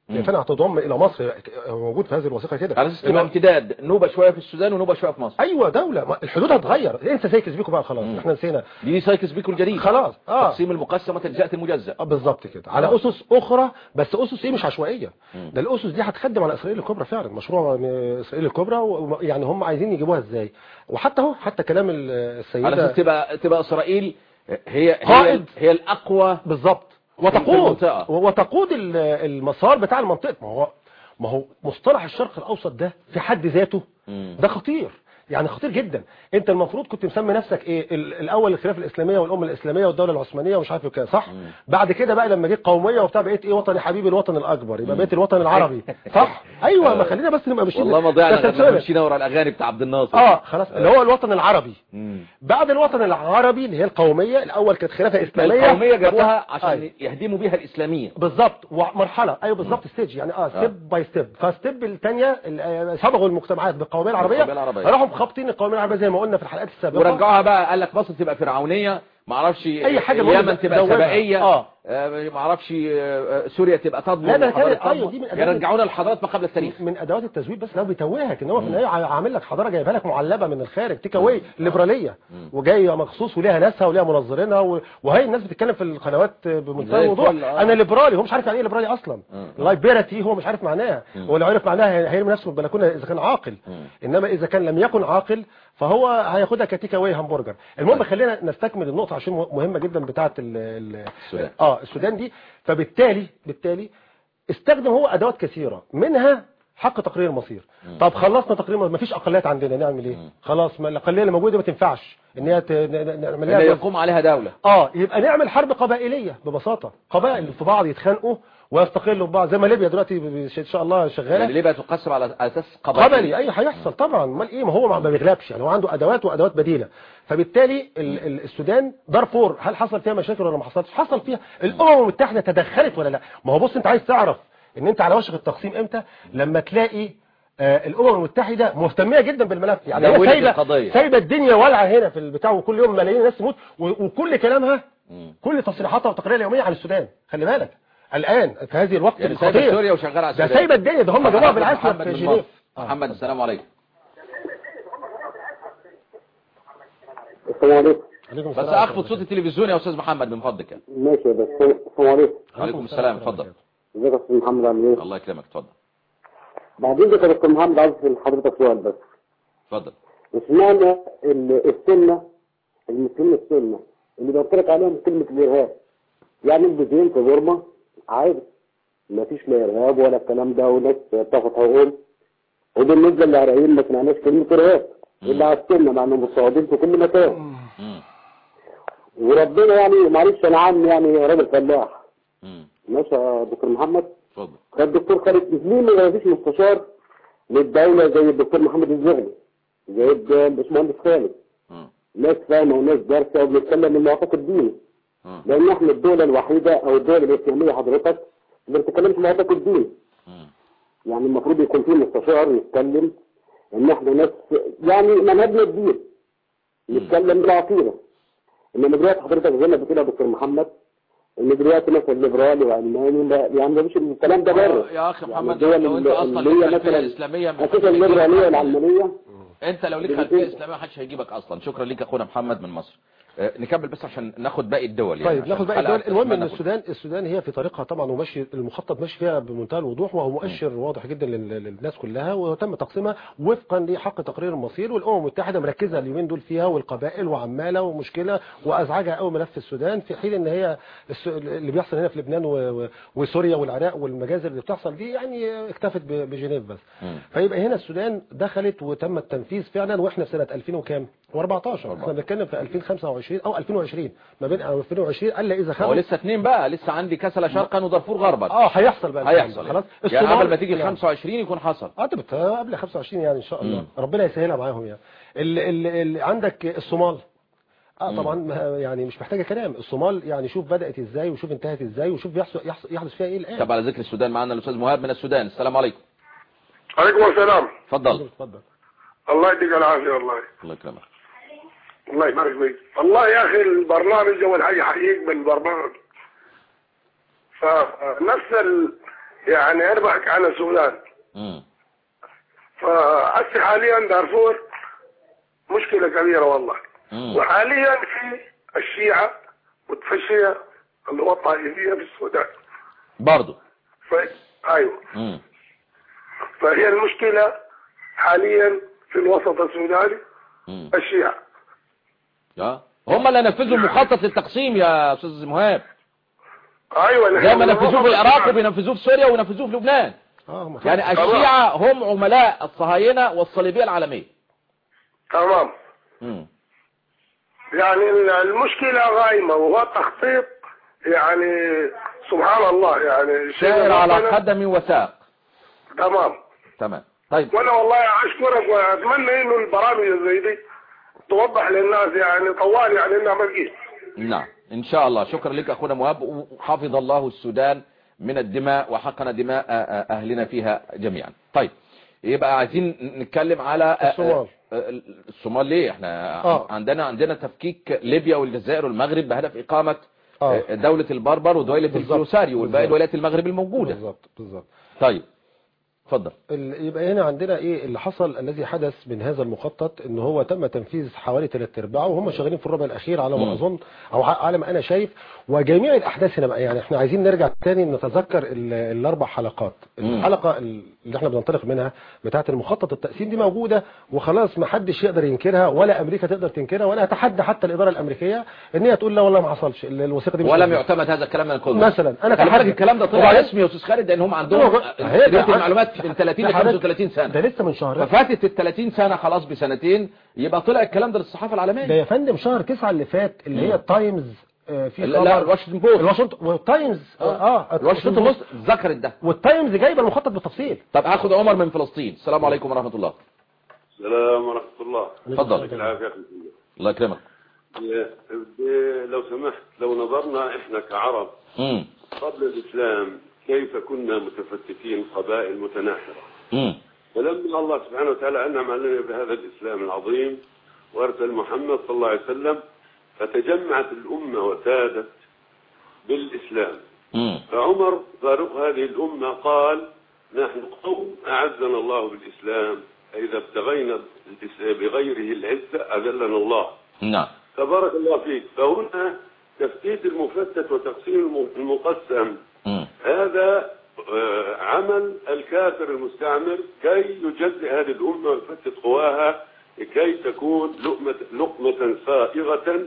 هي فعلا هتضم الى مصر هو موجود في هذه الوثيقه كده على اساس تبقى إنه- امتداد نوبة شوية في السودان ونوبة شوية في مصر ايوه دوله ما- الحدود هتتغير انسى سايكس بيكو بقى خلاص مم. احنا نسينا دي سايكس بيكو الجديد خلاص اه تقسيم المقسمة تجزئة المجزأ آه، بالظبط كده على آه. اسس اخرى بس اسس ايه مش عشوائيه مم. ده الاسس دي هتخدم على اسرائيل الكبرى فعلا مشروع آه، اسرائيل الكبرى و- يعني هم عايزين يجيبوها ازاي وحتى اهو حتى كلام ال- على السيده اساس تبقى تبقى اسرائيل هي هي قائد. هي الاقوى بالظبط في وتقود المنطقة. وتقود ال- المسار بتاع المنطقه ما هو ما هو مصطلح الشرق الاوسط ده في حد ذاته مم. ده خطير يعني خطير جدا انت المفروض كنت مسمي نفسك ايه ال- الاول الخلافه الاسلاميه والامه الاسلاميه والدوله العثمانيه ومش عارف ايه كده صح مم. بعد كده بقى لما جيت قوميه وبتاع بقيت ايه وطني حبيبي الوطن الاكبر يبقى بقيت الوطن العربي صح ايوه ما خلينا بس نبقى ماشيين والله ما ضيعنا غير تسلسلا. لما مشينا ورا الاغاني بتاع عبد الناصر اه خلاص اللي هو الوطن العربي مم. بعد الوطن العربي اللي هي القوميه الاول كانت خلافه اسلاميه القومية جابوها عشان أيوة. يهدموا بيها الاسلامية بالظبط ومرحله ايوه بالظبط ستيج يعني اه ستيب باي ستيب فستيب الثانيه صبغوا المجتمعات بالقوميه العربيه بالقومية العربية. راحوا مخبطين القوميه العربيه زي ما قلنا في الحلقات السابقه ورجعوها بقى قال لك مصر تبقى فرعونية ما اعرفش أي حاجة اليمن المهم تبقى زودها. سبائية آه. آه، ما اعرفش آه، سوريا تبقى تضمن لا، ده كان- وحضارة أيوة، تضمن. دي من أدوات- يرجعونا لحضارات ما قبل التاريخ من ادوات التزويد بس لو بيتوهك ان هو في النهايه عامل لك حضاره جايبها لك معلبه من الخارج تيك اواي ليبراليه وجايه مخصوص وليها ناسها وليها منظرينها و- وهي الناس بتتكلم في القنوات بمنتهى زي الوضوح الفل، آه. انا ليبرالي هو مش عارف يعني ايه ليبرالي اصلا مم. لايبرتي هو مش عارف معناها هو لو عرف معناها هيرمي نفسه في البلكونه اذا كان عاقل مم. انما اذا كان لم يكن عاقل فهو هياخدها كتيك اواي همبرجر المهم خلينا نستكمل النقطه عشان مهمه جدا بتاعه ال- ال- السودان. اه السودان دي فبالتالي بالتالي استخدم هو ادوات كثيره منها حق تقرير المصير طب خلصنا تقرير ما فيش اقليات عندنا نعمل ايه خلاص ما الاقليه اللي موجوده ما تنفعش ان هي ت- ن- ن- نعمل ان لها يقوم عليها دولة اه يبقى نعمل حرب قبائليه ببساطه قبائل في بعض يتخانقوا ويستقلوا ببعض زي ما ليبيا دلوقتي ب- ب- ان شاء الله يعني شغاله ليه بقى تقسم على اساس قبائل قبلي اي هيحصل طبعا امال ايه ما هو ما بيغلبش يعني هو عنده ادوات وادوات بديله فبالتالي ال- ال- السودان دارفور هل حصل فيها مشاكل ولا ما حصلش حصل فيها الامم المتحده تدخلت ولا لا ما هو بص انت عايز تعرف ان انت على وشك التقسيم امتى لما تلاقي آه الامم المتحده مهتميه جدا بالملف يعني هي زودت سايبه القضية. سايبه الدنيا والعه هنا في البتاع وكل يوم ملايين الناس تموت و- وكل كلامها مم. كل تصريحاتها وتقاريرها اليوميه عن السودان خلي بالك الان في هذه الوقت يعني سايبة الخطير سوريا وشغالة على ده السودان سايبه الدنيا ده هم جابوها محمد بالعافيه محمد في من جنيف مصر. محمد السلام عليكم السلام عليكم عليكم بس السلام اخفض صوت التلفزيون يا استاذ محمد من فضلك يعني. ماشي بس السلام عليكم وعليكم السلام اتفضل ازيك يا استاذ محمد عامل ايه؟ الله يكرمك اتفضل بعدين ده يا دكتور محمد عايز اسال حضرتك سؤال بس اتفضل اشمعنى ال- السنه المسلمين السنه اللي بيطلق عليهم كلمه الارهاب يعني البدوين في بورما عادي ما فيش لا ارهاب ولا الكلام ده وناس بتاخد حقوقهم وبالنسبه للعراقيين ما سمعناش كلمه ارهاب الا على السنه مع انهم مستوعبين في كل مكان مم. وربنا يعني معلش انا عم يعني راجل فلاح مم. ماشي يا دكتور محمد اتفضل كان الدكتور خالد ليه ما فيش مستشار للدولة زي الدكتور محمد الزغلي زي الباشمهندس خالد مم. ناس فاهمة وناس دارسة وبنتكلم من المعتقد الديني مم. لأن احنا الدولة الوحيدة أو الدولة الإسلامية حضرتك اللي بتتكلمش معتقد ديني مم. يعني المفروض يكون في مستشار يتكلم إن احنا ناس يعني منهجنا الدين نتكلم بالعقيدة إنما دلوقتي حضرتك زي ما بتقول يا دكتور محمد إن دلوقتي مثلا ليبرالي وعلماني ما- يعني ما فيش الكلام ده بره آه، يا اخي يعني محمد الدول لو انت اللي- اصلا اللي ليك هي خلفيه مثلا اسلاميه ما اساسا حدش هيجيبك. الليبراليه والعلمانيه انت لو ليك خلفيه اسلاميه ما حدش هيجيبك اصلا شكرا ليك اخونا محمد من مصر آه، نكمل بس عشان ناخد باقي الدول يعني طيب عشان ناخد باقي الحلقة الدول المهم ان تتمنى السودان السودان هي في طريقها طبعا وماشي المخطط ماشي فيها بمنتهى الوضوح وهو مؤشر واضح جدا لل- للناس كلها وتم تقسيمها وفقا لحق تقرير المصير والامم المتحده مركزه اليومين دول فيها والقبائل وعماله ومشكله وازعجها قوي ملف السودان في حين ان هي الس- اللي بيحصل هنا في لبنان و- و- وسوريا والعراق والمجازر اللي بتحصل دي يعني اكتفت ب- بجنيف بس مم. فيبقى هنا السودان دخلت وتم التنفيذ فعلا واحنا في سنه 2000 وكام و14 احنا بنتكلم في 2025 او 2020 ما بين 2020 الا اذا هو خدوا لسه اتنين بقى لسه عندي كسل شرقا ودارفور غربا اه هيحصل بقى الكلام هيحصل ده، خلاص يعني قبل ما تيجي ال يعني- 25 يكون حصل اه طب قبل 25 يعني ان شاء الله مم. ربنا يسهلها معاهم يعني اللي, اللي, اللي عندك الصومال اه طبعا ما- يعني مش محتاجه كلام الصومال يعني شوف بدات ازاي وشوف انتهت ازاي وشوف بيحصل يحصل, يحدث فيها ايه الان طب على ذكر السودان معنا الاستاذ مهاب من السودان السلام عليكم عليكم السلام اتفضل اتفضل الله يديك العافية والله الله يكرمك الله يبارك فيك والله يا أخي البرنامج أول حاجة حقيق بالبرنامج فنفس ال... يعني انا بحكي عن السودان مم. فهسه حاليا دارفور مشكلة كبيرة والله مم. وحاليا في الشيعة متفشية اللي هو الطائفية في السودان برضو ف... ايوه مم. فهي المشكلة حاليا في الوسط السوداني مم. الشيعة اه هم اللي نفذوا مخطط التقسيم يا استاذ مهاب ايوه نحن زي ما من نفذوه في الوسط العراق السوداني. وبينفذوه في سوريا ونفذوه في لبنان اه هم يعني الشيعة هم عملاء الصهاينة والصليبية العالمية تمام مم. يعني المشكلة غايمة وهو التخطيط يعني سبحان الله يعني شيء سائر على ربنا- قدم وساق تمام تمام طيب وانا والله اشكرك واتمنى انه البرامج زي دي توضح للناس يعني طوال يعني انها ما تجيش نعم ان شاء الله شكرا لك اخونا مهاب وحفظ الله السودان من الدماء وحقن دماء آه، آه، اهلنا فيها جميعا طيب يبقى عايزين نتكلم على آه، الصومال. آه، الصومال ليه احنا آه. عندنا عندنا تفكيك ليبيا والجزائر والمغرب بهدف اقامة آه. آه، دولة البربر ودولة بالظبط. الفلوساريو والباقي بالظبط. ولايات المغرب الموجودة بالظبط بالظبط طيب اتفضل ال- يبقى هنا عندنا ايه اللي حصل الذي حدث من هذا المخطط ان هو تم تنفيذ حوالي ثلاث ارباعه وهم شغالين في الربع الاخير على مم. ما اظن او ع- على ما انا شايف وجميع الاحداث هنا بقى يعني احنا عايزين نرجع تاني نتذكر ال- الاربع حلقات مم. الحلقه ال- اللي احنا بننطلق منها بتاعه المخطط التقسيم دي موجوده وخلاص ما حدش يقدر ينكرها ولا امريكا تقدر تنكرها ولا اتحدى حتى الاداره الامريكيه ان هي تقول لا والله ما حصلش ال- الوثيقه دي مش ولم موجودة. يعتمد هذا الكلام من الكونغرس مثلا انا خلي بالك كحد- الكلام ده طلع وبعدين- رسمي يا استاذ خالد لان هم عندهم هو- هي ده ريت حد- المعلومات من 30 ل ده حضرتك- 35 سنة ده لسه من شهر ففاتت ال 30 سنة خلاص بسنتين يبقى طلع الكلام ده للصحافة ده العالمية يا فندم شهر تسعة اللي فات اللي هي التايمز آه، في لا لا خبر الواشنطن بوست الواشنطن والتايمز اه الواشنطن بوست ذكرت ده والتايمز جايبه المخطط بالتفصيل طب هاخد عمر من فلسطين السلام عليكم ورحمة الله السلام ورحمة الله اتفضل العافية يا أخي محمد. الله يكرمك يا- بدي- لو سمحت لو نظرنا احنا كعرب امم قبل الاسلام كيف كنا متفتتين قبائل متناحرة امم فلما الله سبحانه وتعالى انعم علينا بهذا الاسلام العظيم وارسل محمد صلى الله عليه وسلم فتجمعت الامه وسادت بالاسلام امم فعمر فاروق هذه الامه قال نحن قوم اعزنا الله بالاسلام فاذا ابتغينا الإس- بغيره العزه اذلنا الله نعم تبارك الله فيك فهنا تفتيت المفتت وتقسيم الم- المقسم امم هذا آه، عمل الكافر المستعمر كي يجزئ هذه الأمة ويفتت قواها لكي تكون لقمة, لقمة سائغة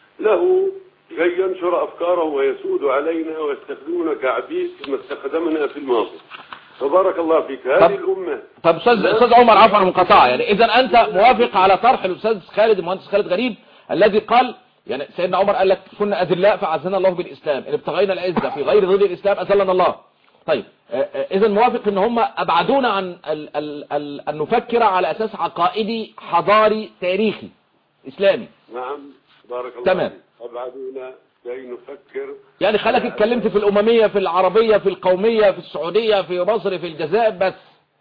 له كي ينشر أفكاره ويسود علينا ويستخدمنا كعبيد كما استخدمنا في الماضي تبارك الله فيك هذه طب- الأمة طب استاذ استاذ عمر عفوا عن المقاطعه يعني اذا انت موافق على طرح الاستاذ خالد المهندس خالد غريب الذي قال يعني سيدنا عمر قال لك كنا اذلاء فعزنا الله بالاسلام ان ابتغينا العزه في غير ظل الاسلام اذلنا الله طيب اذا موافق ان هم ابعدونا عن ال ال ال ان نفكر على اساس عقائدي حضاري تاريخي اسلامي نعم بارك الله تمام. فيك أبعدونا كي نفكر يعني خلك اتكلمت في الامميه في العربيه في القوميه في السعوديه في مصر في الجزائر بس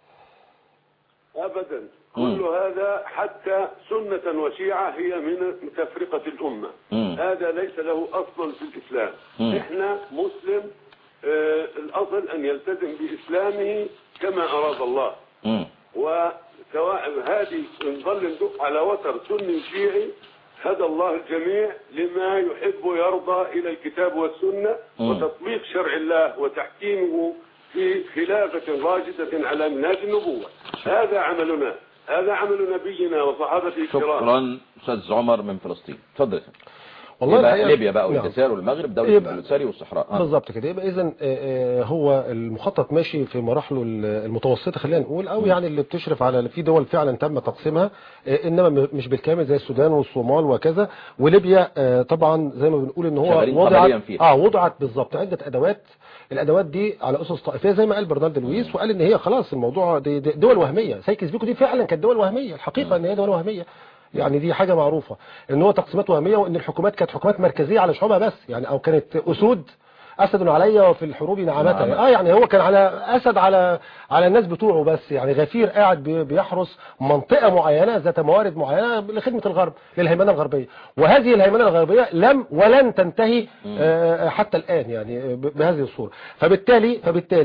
أبدا مم. كل هذا حتى سنة وشيعة هي من تفرقة الأمة مم. هذا ليس له أصل في الإسلام مم. إحنا مسلم آه الأصل أن يلتزم بإسلامه كما أراد الله مم. وسواء هذه نظل ندق على وتر سني شيعي هدى الله الجميع لما يحب ويرضى إلى الكتاب والسنة مم. وتطبيق شرع الله وتحكيمه في خلافة راجدة على منهج النبوة هذا عملنا هذا عمل نبينا وصحابته الكرام شكرا استاذ عمر من فلسطين اتفضل يا فندم. والله يبقى الحقيقة- ليبيا بقى نعم. والجزائر والمغرب دولة يبقى- البلوساري والصحراء آه. بالظبط كده يبقى اذا هو المخطط ماشي في مراحله ال- المتوسطه خلينا نقول او يعني اللي بتشرف على في دول فعلا تم تقسيمها آه، انما م- مش بالكامل زي السودان والصومال وكذا وليبيا آه، طبعا زي ما بنقول ان هو شغالين قبليا وضعت فيها. اه وضعت بالظبط عده ادوات الادوات دي على اسس طائفيه زي ما قال برنارد لويس وقال ان هي خلاص الموضوع دي دي دول وهميه سايكس بيكو دي فعلا كانت دول وهميه الحقيقه ان هي دول وهميه يعني دي حاجه معروفه ان هو تقسيمات وهميه وان الحكومات كانت حكومات مركزيه على شعوبها بس يعني او كانت اسود اسد علي وفي الحروب نعمة نعمة. اه يعني هو كان على اسد على على الناس بتوعه بس يعني غفير قاعد بي- بيحرس منطقه معينه ذات موارد معينه لخدمه الغرب للهيمنه الغربيه وهذه الهيمنه الغربيه لم ولن تنتهي آه، حتى الان يعني ب- بهذه الصوره فبالتالي فبالتالي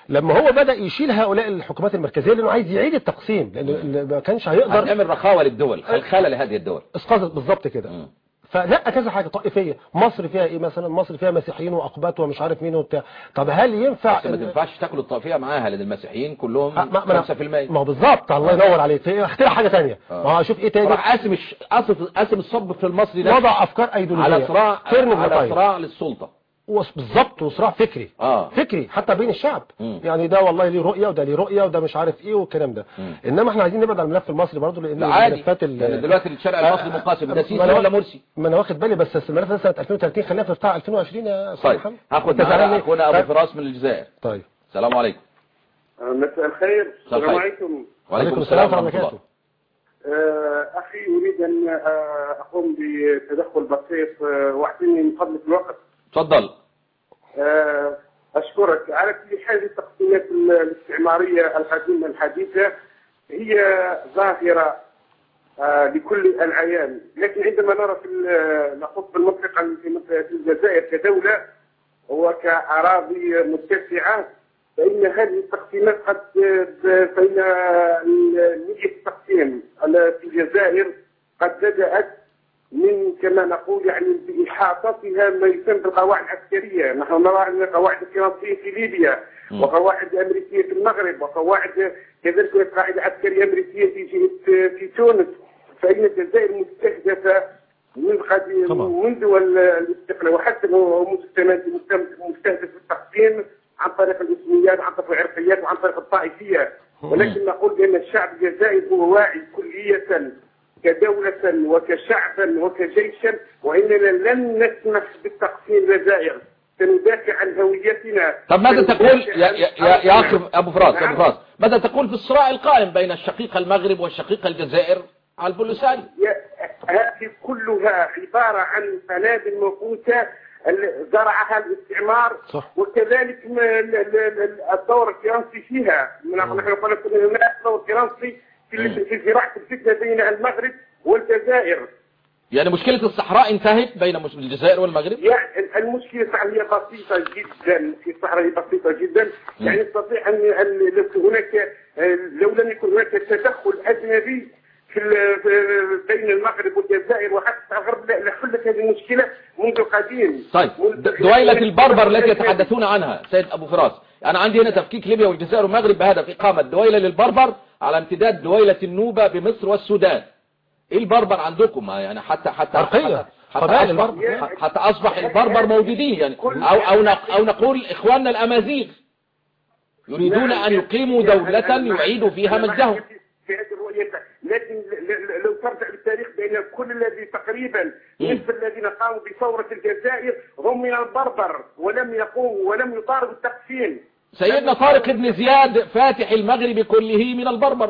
لما هو بدا يشيل هؤلاء الحكومات المركزيه لانه عايز يعيد التقسيم لان ما كانش هيقدر هنعمل رخاوة للدول خلخلة لهذه الدول اسقاطت بالظبط كده مم. فلا كذا حاجه طائفيه مصر فيها ايه مثلا مصر فيها مسيحيين واقباط ومش عارف مين وبتاع طب هل ينفع بس ما إن- تنفعش تاكلوا الطائفية معاها لان المسيحيين كلهم ما ما 5% ما هو بالظبط الله ينور عليك في اخترع حاجه ثانيه آه. ما هو اشوف ايه تاني راح قاسم الش- قاسم قاسم الصب في المصري ده وضع افكار ايديولوجيه على صراع ترن على البطايق. صراع للسلطة وص- بالظبط وصراع فكري اه فكري حتى بين الشعب مم. يعني ده والله ليه رؤيه وده ليه رؤيه وده مش عارف ايه والكلام ده مم. انما احنا عايزين نبعد عن الملف المصري برضه لان لا عادي الملفات ال- يعني دلوقتي الشارع المصري منقسم ده سيسي ما أنا- ولا مرسي ما انا واخد بالي بس الملف ده سنه 2030 خلينا في بتاع 2020 يا استاذ طيب محمد هاخد أنت زعلان معانا ليه؟ اخونا ابو طيب. فراس من الجزائر طيب السلام عليكم مساء الخير مساء السلام الخير. عليكم وعليكم السلام ورحمه الله وبركاته آه، أخي أريد أن آه، أقوم بتدخل بسيط آه، واعطيني من فضلك الوقت اتفضل آه، أشكرك على كل حال التقسيمات الاستعمارية القديمة الحديثة هي ظاهرة آه، لكل العيان لكن عندما نرى في ال- نخص بالمنطقة في منطقة الجزائر كدولة وكأراضي متسعة فإن هذه التقسيمات قد فإن نية التقسيم على- في الجزائر قد بدأت من كما نقول يعني بإحاطتها ما يسمى بالقواعد العسكرية نحن نرى أن القواعد الفرنسية في ليبيا مم. وقواعد أمريكية في المغرب وقواعد كذلك قاعدة عسكرية أمريكية في جهة في تونس فإن الجزائر مستهدفة من قد طبعا. منذ ال- الاستقلال وحتى هو مستمد- مستم- مستهدف بالتقسيم عن طريق الاسميات عن طريق العرقيات وعن طريق الطائفية ولكن نقول بأن الشعب الجزائري هو واعي كلية كدولة وكشعبا وكجيشا وإننا لن نسمح بالتقسيم الجزائر سندافع عن هويتنا طب ماذا تقول سندافع يا, عن يا, يا, يا اخي أرضنا. ابو فراس نعم. ابو فراس ماذا تقول في الصراع القائم بين الشقيق المغرب والشقيق الجزائر على البوليساريو يا- هذه كلها عبارة عن قنابل موقوتة ال- زرعها الاستعمار صح. وكذلك ما ال- ال- ال- الدور الفرنسي فيها نحن نحن قلنا كنا هناك دور فرنسي في مم. في زراعة الفتنة بين المغرب والجزائر يعني مشكلة الصحراء انتهت بين مس- الجزائر والمغرب يعني المشكلة صح هي بسيطة جدا في الصحراء هي بسيطة جدا يعني نستطيع أن أن لو كان هناك لو لم يكن هناك تدخل أجنبي في ال- في- بين المغرب والجزائر وحتى الغرب لا- لحلت هذه المشكلة منذ قديم طيب منذ- د- دويلة البربر التي يتحدثون عنها سيد ابو فراس انا عندي هنا تفكيك ليبيا والجزائر والمغرب بهدف اقامة دويلة للبربر على امتداد دويلة النوبة بمصر والسودان ايه البربر عندكم يعني حتى حتى عرقية. حتى, حتى, قبائل أصبح, البربر. حتى اصبح البربر موجودين يعني او او نق- او نقول اخواننا الامازيغ يريدون ان يقيموا دولة يعيدوا فيها مجدهم في هذه الرؤية لكن ل- ل- لو ترجع بالتاريخ بين كل الذي تقريبا مم. نصف الذين قاموا بثورة الجزائر هم من البربر ولم يقوموا ولم يطالبوا التقسيم سيدنا طارق بن زياد فاتح المغرب كله من البربر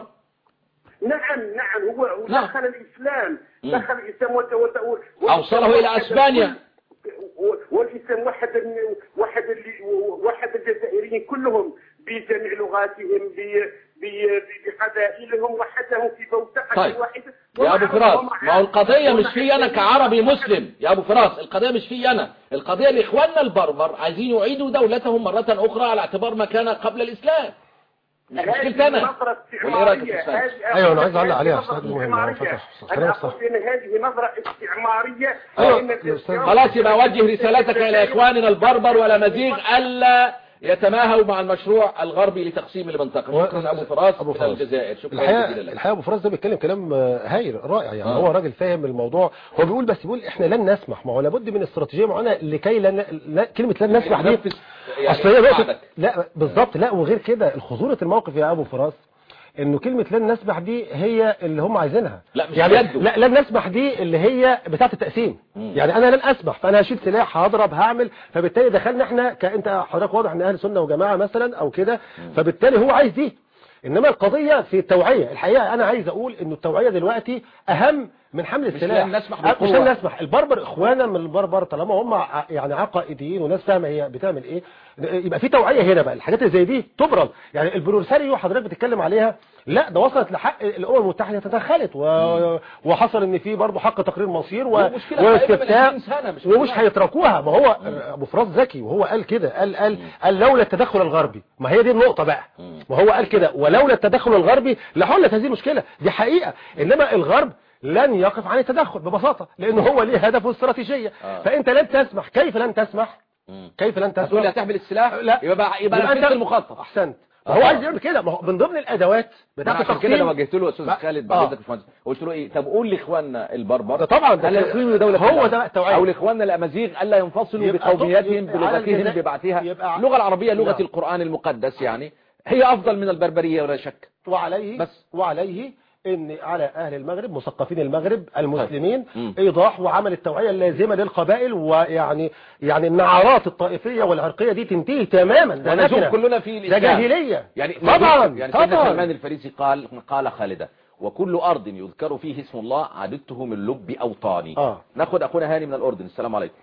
نعم نعم هو هو نعم. دخل الإسلام مم. دخل الإسلام وت... وت... وت... أوصله إلى أسبانيا. و- والإسلام وحد ال- وحد ال- وحد الجزائريين كلهم بجميع لغاتهم ب... ب... بقبائلهم وحدهم في بوتقة طيب. واحدة يا ابو ومع- فراس ومع- ما هو القضية مش ومع- في انا كعربي مسلم يا ابو فراس القضية مش في انا القضية لاخواننا البربر عايزين يعيدوا دولتهم مرة اخرى على اعتبار ما كان قبل الاسلام مش هذه مشكلتي انا نظرة ولا ايه رايك في استعمارية. الإسلام؟ هذه- أيوة، أنا عايز أعلق عليها، هذه أستاذ نظرة مهم، هو استعمارية. فتح- أنا كلامك أقول صح. بأن هذه نظرة استعمارية أيوة، وإن يا أستاذ. خلاص يبقى اوجه رسالتك الى اخواننا البربر والامازيغ الا يتماهوا مع المشروع الغربي لتقسيم المنطقة شكرا ابو فراس أبو من فراس. الجزائر شكرا الحقيقه جزيلا لك الحقيقه ابو فراس ده بيتكلم كلام آه، هايل رائع يعني آه. هو راجل فاهم الموضوع هو بيقول بس بيقول احنا لن نسمح ما هو لابد من استراتيجيه معينه لكي لن لا كلمه لن نسمح دي نفذ يعني اصل هي نقطه بعدك. لا بالظبط لا وغير كده خطوره الموقف يا ابو فراس انه كلمه لن نسمح دي هي اللي هم عايزينها لا، مش يعني بيده. لا لن نسمح دي اللي هي بتاعه التقسيم مم. يعني انا لن اسمح فانا هشيل سلاح هضرب هعمل فبالتالي دخلنا احنا كانت حضرتك واضح ان اهل سنه وجماعه مثلا او كده فبالتالي هو عايز دي انما القضيه في التوعيه الحقيقه انا عايز اقول انه التوعيه دلوقتي اهم من حمل مش السلاح لن نسمح أه، بالقوة. مش لن نسمح البربر اخوانا من البربر طالما هم ع- يعني عقائديين وناس فاهمه هي بتعمل ايه يبقى في توعيه هنا بقى الحاجات اللي زي دي تبرز يعني البوليساريو حضرتك بتتكلم عليها لا ده وصلت لحق الامم المتحده تدخلت و... وحصل ان في برضه حق تقرير مصير و... ومشكلة قائمة من واستفتاء 20 سنة، مش ومش مشكلة. هيتركوها ما هو ابو فراس ذكي وهو قال كده قال قال قال لولا التدخل الغربي ما هي دي النقطه بقى ما هو قال كده ولولا التدخل الغربي لحلت هذه المشكله دي حقيقه انما الغرب لن يقف عن التدخل ببساطه لان هو ليه هدفه الاستراتيجيه آه. فانت لن تسمح كيف لن تسمح مم. كيف لن هتقول لي تسمح هتحمل السلاح لا يبقى يبقى يبقى نفذت المخطط احسنت ما آه. هو عايز يعمل كده ما هو من ضمن الادوات بتاعت عشان كده انا التقسيم وجهت له استاذ ما- خالد آه. بعد اذنك يا باشمهندس قلت له ايه طب قول لاخواننا البربر ده طبعا ده الا كده- يقيموا دوله هو العالم. ده بقى التوعية. او لاخواننا الامازيغ الا ينفصلوا يبقى بقومياتهم يبقى على بلغتهم الجزائر- ببعثها يبقى- اللغه العربيه لغه نعم. القران المقدس يعني هي افضل من البربريه ولا شك وعليه بس. وعليه ان على اهل المغرب مثقفين المغرب المسلمين مم. ايضاح وعمل التوعيه اللازمه للقبائل ويعني يعني النعرات الطائفيه والعرقيه دي تنتهي تماما ده ونشوف نتنة. كلنا في ده الاسلام جاهليه يعني طبعا يعني سيدنا سلمان طبعا الفارسي قال قال خالدا وكل ارض يذكر فيه اسم الله عددته من لب اوطاني آه. ناخد اخونا هاني من الاردن السلام عليكم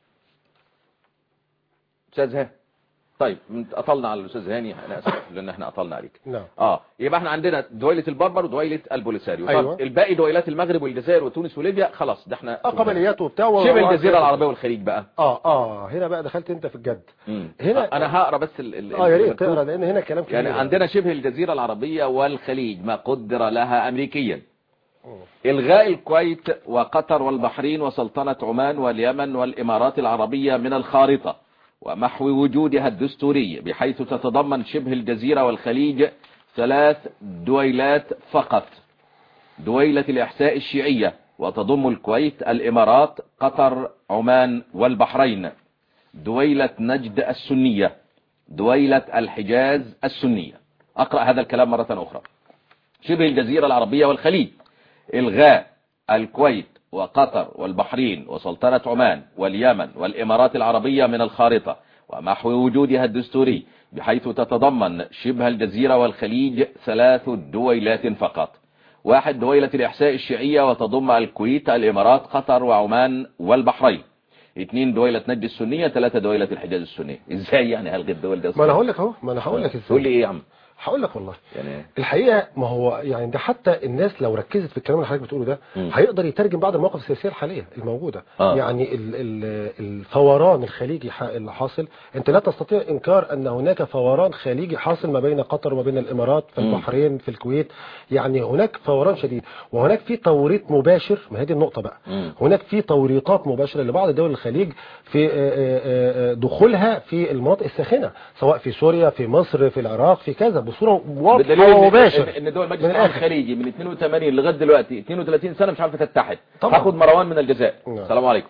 استاذ هاني طيب من- اطلنا على الاستاذ هاني انا اسف لان احنا اطلنا عليك نعم اه يبقى احنا عندنا دويلة البربر ودويلة البوليساريو أيوة. طب الباقي دويلات المغرب والجزائر وتونس وليبيا خلاص ده احنا آه، قبليات وبتاع و- شبه و- الجزيرة العربية والخليج بقى اه اه هنا بقى دخلت انت في الجد مم. هنا- انا هقرا بس ال ال اه يا ريت المكتوب. تقرا لان هنا كلام كبير يعني عندنا شبه الجزيرة العربية والخليج ما قدر لها أمريكيا إلغاء الكويت وقطر والبحرين وسلطنة عمان واليمن والإمارات العربية من الخارطة ومحو وجودها الدستوري بحيث تتضمن شبه الجزيرة والخليج ثلاث دويلات فقط دويلة الإحساء الشيعية وتضم الكويت الإمارات قطر عمان والبحرين دويلة نجد السنية دويلة الحجاز السنية أقرأ هذا الكلام مرة أخرى شبه الجزيرة العربية والخليج إلغاء الكويت وقطر والبحرين وسلطنة عمان واليمن والإمارات العربية من الخارطة ومحو وجودها الدستوري بحيث تتضمن شبه الجزيرة والخليج ثلاث دويلات فقط واحد دويلة الإحساء الشيعية وتضم الكويت الإمارات قطر وعمان والبحرين اثنين دويلة نجد السنية ثلاثة دويلة الحجاز السنية ازاي يعني هلغي الدول ده ما انا هقول لك اهو ما انا هقول لك تقول لي ازاي ايه يا عم هقول لك والله يعني الحقيقه ما هو يعني ده حتى الناس لو ركزت في الكلام اللي حضرتك بتقوله ده مم. هيقدر يترجم بعض المواقف السياسيه الحاليه الموجوده آه. يعني ال ال الفوران الخليجي ح- اللي حاصل انت لا تستطيع انكار ان هناك فوران خليجي حاصل ما بين قطر وما بين الامارات في مم. البحرين في الكويت يعني هناك فوران شديد وهناك في توريط مباشر ما هي دي النقطه بقى مم. هناك في توريطات مباشره لبعض دول الخليج في آه، آه، آه، دخولها في المناطق الساخنه سواء في سوريا في مصر في العراق في كذا بصوره واضحه بدليل إن- ومباشره ان إن دول مجلس من الامن الآخر. الخليجي من 82 لغايه دلوقتي 32 سنه مش عارفه تتحد طبعا. هاخد مروان من الجزائر نعم. السلام عليكم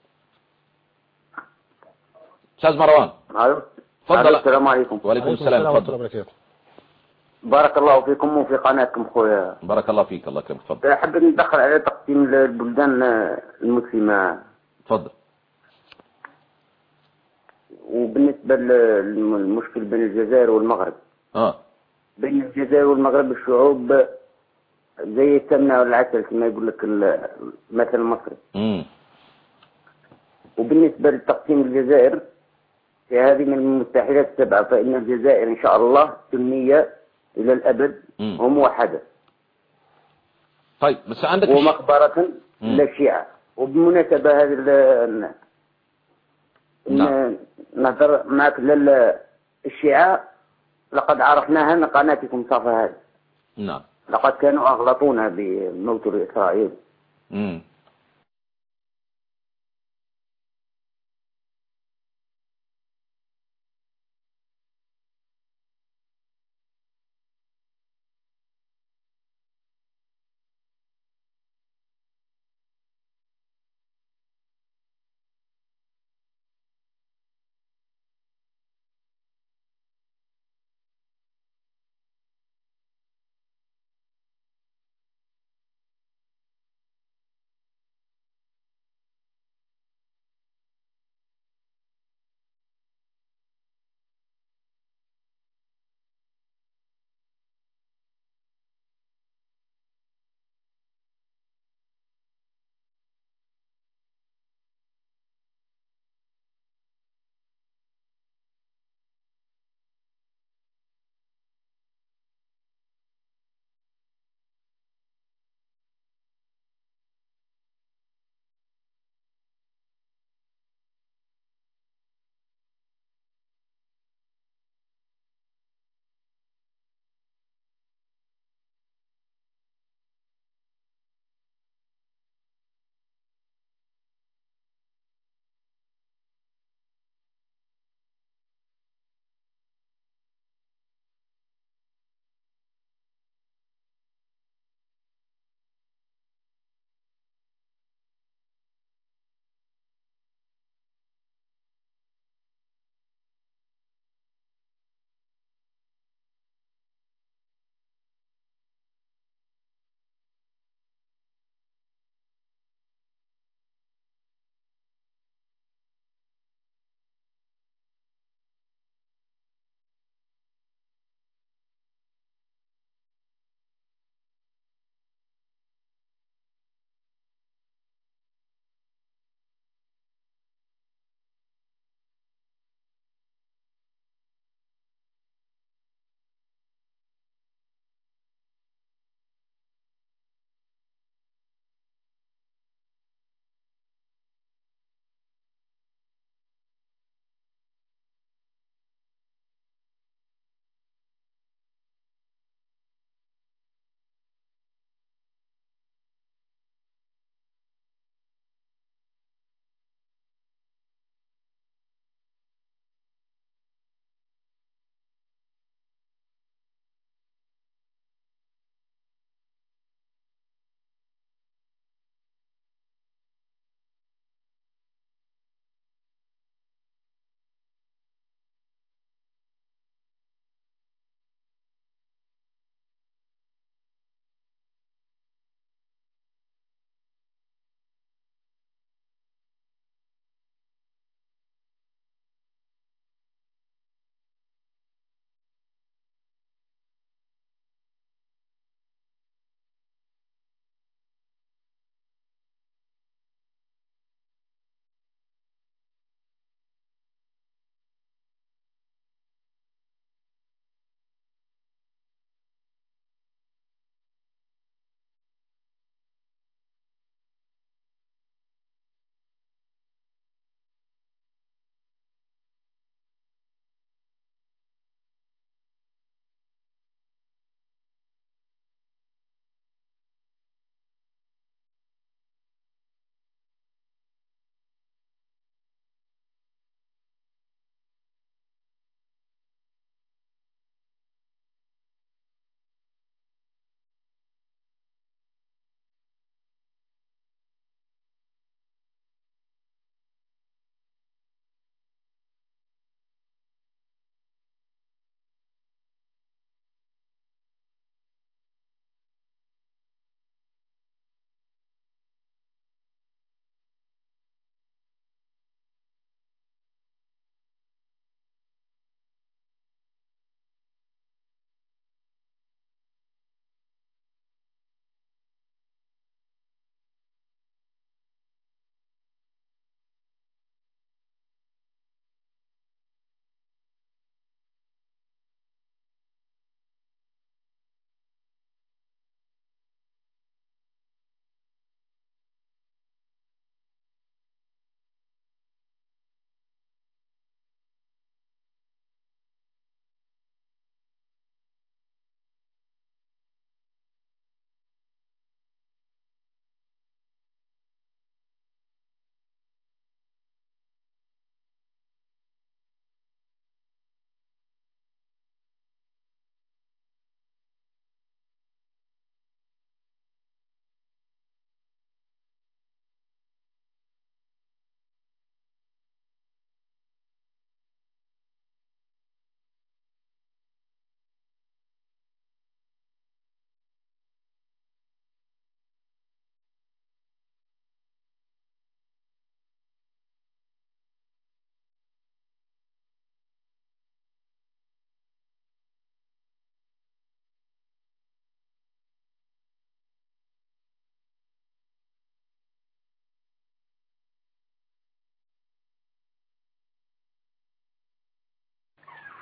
استاذ مروان الو اتفضل السلام عليكم وعليكم السلام ورحمه الله اتفضل وبركاته بارك الله فيكم وفي قناتكم خويا بارك الله فيك الله يكرمك اتفضل حبيت ندخل على تقسيم البلدان المسلمة اتفضل وبالنسبة للمشكل بين الجزائر والمغرب اه بين الجزائر والمغرب الشعوب زي السمنة والعسل كما يقول لك ال- المثل المصري امم وبالنسبة لتقسيم الجزائر في هذه من المتحدات السبعة فإن الجزائر إن شاء الله سنية إلى الأبد مم. وموحدة طيب بس عندك الش- ومقبرة مم. للشيعة وبمناسبة هذه ال- نعم. إن نهضر معك للشيعة لقد عرفناها من قناتكم صفا هذه نعم لقد كانوا أغلطونا بموت إسرائيل امم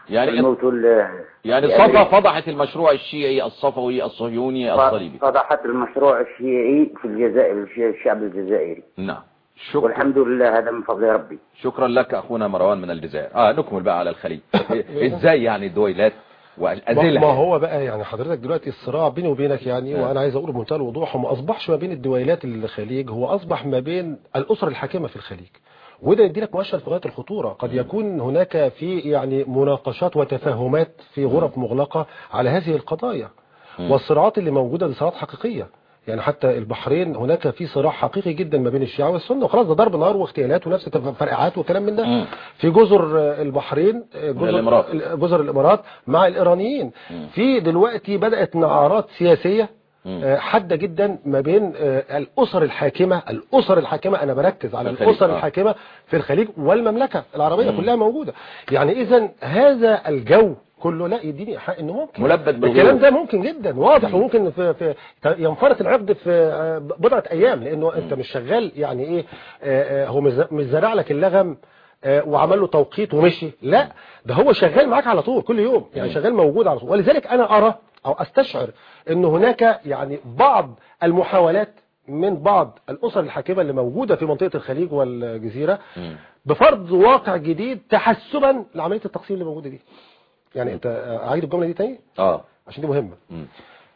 يعني الموت وال- يعني يعني- الصفا فضحت المشروع الشيعي الصفوي الصهيوني الصليبي فضحت المشروع الشيعي في الجزائر الش- الشعب الجزائري نعم شكرا والحمد لله هذا من فضل ربي شكرا لك اخونا مروان من الجزائر اه نكمل بقى على الخليج ازاي يعني دويلات ما والازله ما هو بقى يعني حضرتك دلوقتي الصراع بيني وبينك يعني آه. وانا عايز اقول بمنتهى الوضوح هو ما اصبحش ما بين الدويلات الخليج هو اصبح ما بين الاسر الحاكمه في الخليج وده يدي لك مؤشر في غايه الخطوره قد يكون هناك في يعني مناقشات وتفاهمات في غرف مغلقه على هذه القضايا والصراعات اللي موجوده دي صراعات حقيقيه يعني حتى البحرين هناك في صراع حقيقي جدا ما بين الشيعة والسنة وخلاص ده ضرب نار واغتيالات ونفس فرقعات وكلام من ده مم. في جزر آه، البحرين آه، جزر الإمارات. جزر الامارات مع الايرانيين في دلوقتي بدات نعارات سياسيه آه، حاده جدا ما بين آه، الاسر الحاكمه الاسر الحاكمه انا بركز على الخليج، الاسر آه. الحاكمه في الخليج والمملكه العربيه كلها موجوده يعني اذا هذا الجو كله لا يديني حق انه ممكن ملبد بالغيوب. الكلام ده ممكن جدا واضح وممكن في, في ينفرط العقد في آه، بضعه ايام لانه انت مش شغال يعني ايه آه، آه، هو مش مش زرع لك اللغم آه، وعمل له توقيت ومشي لا ده هو شغال معاك على طول كل يوم يعني شغال موجود على طول ولذلك انا ارى او استشعر ان هناك يعني بعض المحاولات من بعض الاسر الحاكمه اللي موجوده في منطقه الخليج والجزيره بفرض واقع جديد تحسبا لعمليه التقسيم اللي موجوده دي يعني انت آه، اعيد الجمله دي تاني اه عشان دي مهمه مم.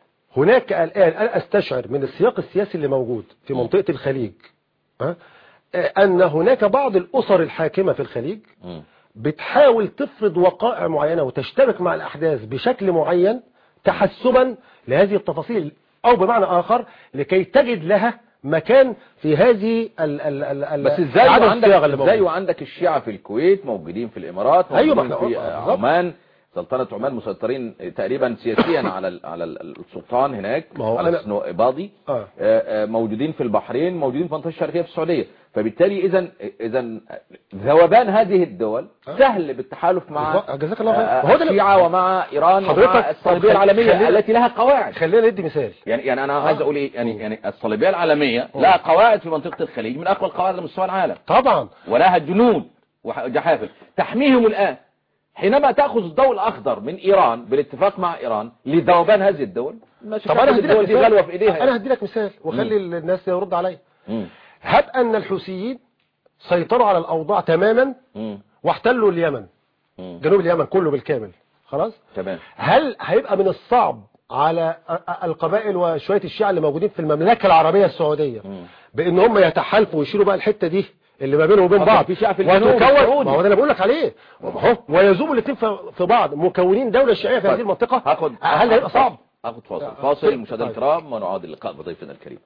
هناك الآن أنا أستشعر من السياق السياسي اللي موجود في منطقة الخليج ها، آه، أن هناك بعض الأسر الحاكمة في الخليج مم. بتحاول تفرض وقائع معينة وتشتبك مع الأحداث بشكل معين تحسبا لهذه التفاصيل أو بمعنى آخر لكي تجد لها مكان في هذه ال ال ال ال بس ازاي عدد وعندك الصياغ اللي ازاي موجودة. وعندك الشيعة في الكويت موجودين في الامارات أيوة، ما موجودين احنا في قلنا، آه، بالظبط. عمان سلطنة عمان مسيطرين تقريبا سياسيا على ال- على ال- السلطان هناك ما هو على أنا- السنو باضي آه. آه، آه، موجودين في البحرين موجودين في المنطقة الشرقية في السعودية فبالتالي اذا اذا ذوبان هذه الدول سهل بالتحالف مع بالظبط. جزاك الله خير. آه، هو ده اللي- الشيعة ومع ايران ومع حضرتك- الصليبية طب العالمية خلينا- التي لها قواعد خلينا ندي مثال يعني يعني انا عايز اقول ايه يعني يعني الصليبيه العالميه لها قواعد في منطقه الخليج من اقوى القواعد على مستوى العالم طبعا ولها جنود وجحافل تحميهم الان حينما تاخذ الضوء الاخضر من ايران بالاتفاق مع ايران لذوبان هذه الدول مش طب انا هدي الدول لك دي مثال غلوه في ايديها انا هدي لك مثال وخلي الناس يرد عليا مم. هب ان الحوثيين سيطروا على الاوضاع تماما مم. واحتلوا اليمن مم. جنوب اليمن كله بالكامل خلاص تمام هل هيبقى من الصعب على أ- أ- القبائل وشويه الشيعة اللي موجودين في المملكه العربيه السعوديه بان هم يتحالفوا ويشيلوا بقى الحته دي اللي ما بينهم وبين طبعا بعض في شيعة في الجنوب وتكون السعودي. ما هو ده انا بقول لك عليه اهو ويذوبوا الاثنين في في بعض مكونين دوله شيعيه في هذه المنطقه هاخد هل هيبقى صعب هاخد فاصل آه. فاصل طيب. مشاهدينا الكرام ونعاد اللقاء بضيفنا الكريم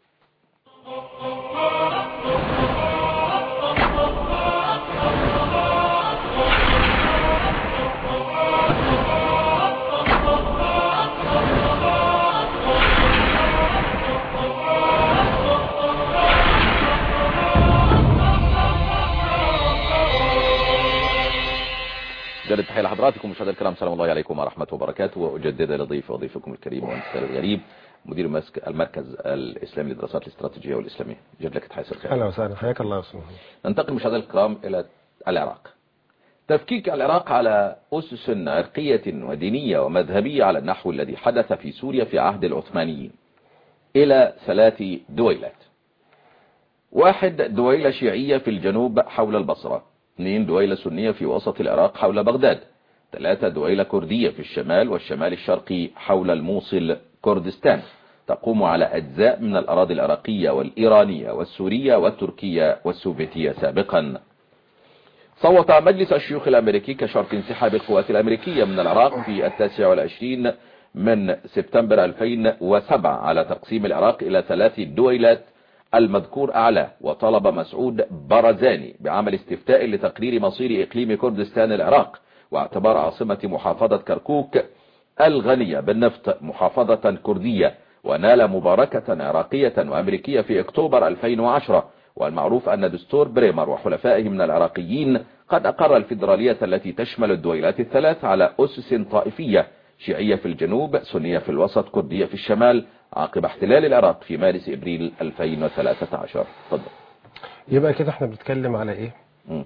جل تحية لحضراتكم مشاهدينا الكرام سلام الله عليكم ورحمة وبركاته وأجدد لضيف وضيفكم الكريم وأنسان الغريب مدير مسك- المركز الإسلامي للدراسات الاستراتيجية والإسلامية جد لك تحية الخير اهلا وسهلا حياك الله يا استاذ ننتقل مشاهدينا الكرام إلى العراق تفكيك العراق على أسس عرقية ودينية ومذهبية على النحو الذي حدث في سوريا في عهد العثمانيين إلى ثلاث دويلات واحد دويلة شيعية في الجنوب حول البصرة اثنين دويلة سنية في وسط العراق حول بغداد ثلاثة دويلة كردية في الشمال والشمال الشرقي حول الموصل كردستان تقوم على أجزاء من الأراضي العراقية والإيرانية والسورية والتركية والسوفيتية سابقا صوت مجلس الشيوخ الأمريكي كشرط انسحاب القوات الأمريكية من العراق في التاسع والعشرين من سبتمبر 2007 على تقسيم العراق إلى ثلاث دويلات المذكور أعلاه وطلب مسعود برزاني بعمل استفتاء لتقرير مصير إقليم كردستان العراق واعتبار عاصمة محافظة كركوك الغنية بالنفط محافظة كردية ونال مباركة عراقية وأمريكية في أكتوبر 2010 والمعروف أن دستور بريمر وحلفائه من العراقيين قد أقر الفيدرالية التي تشمل الدويلات الثلاث على أسس طائفية شيعية في الجنوب سنية في الوسط كردية في الشمال عقب احتلال العراق في مارس إبريل 2013 تفضل يبقى كده احنا بنتكلم على ايه مم.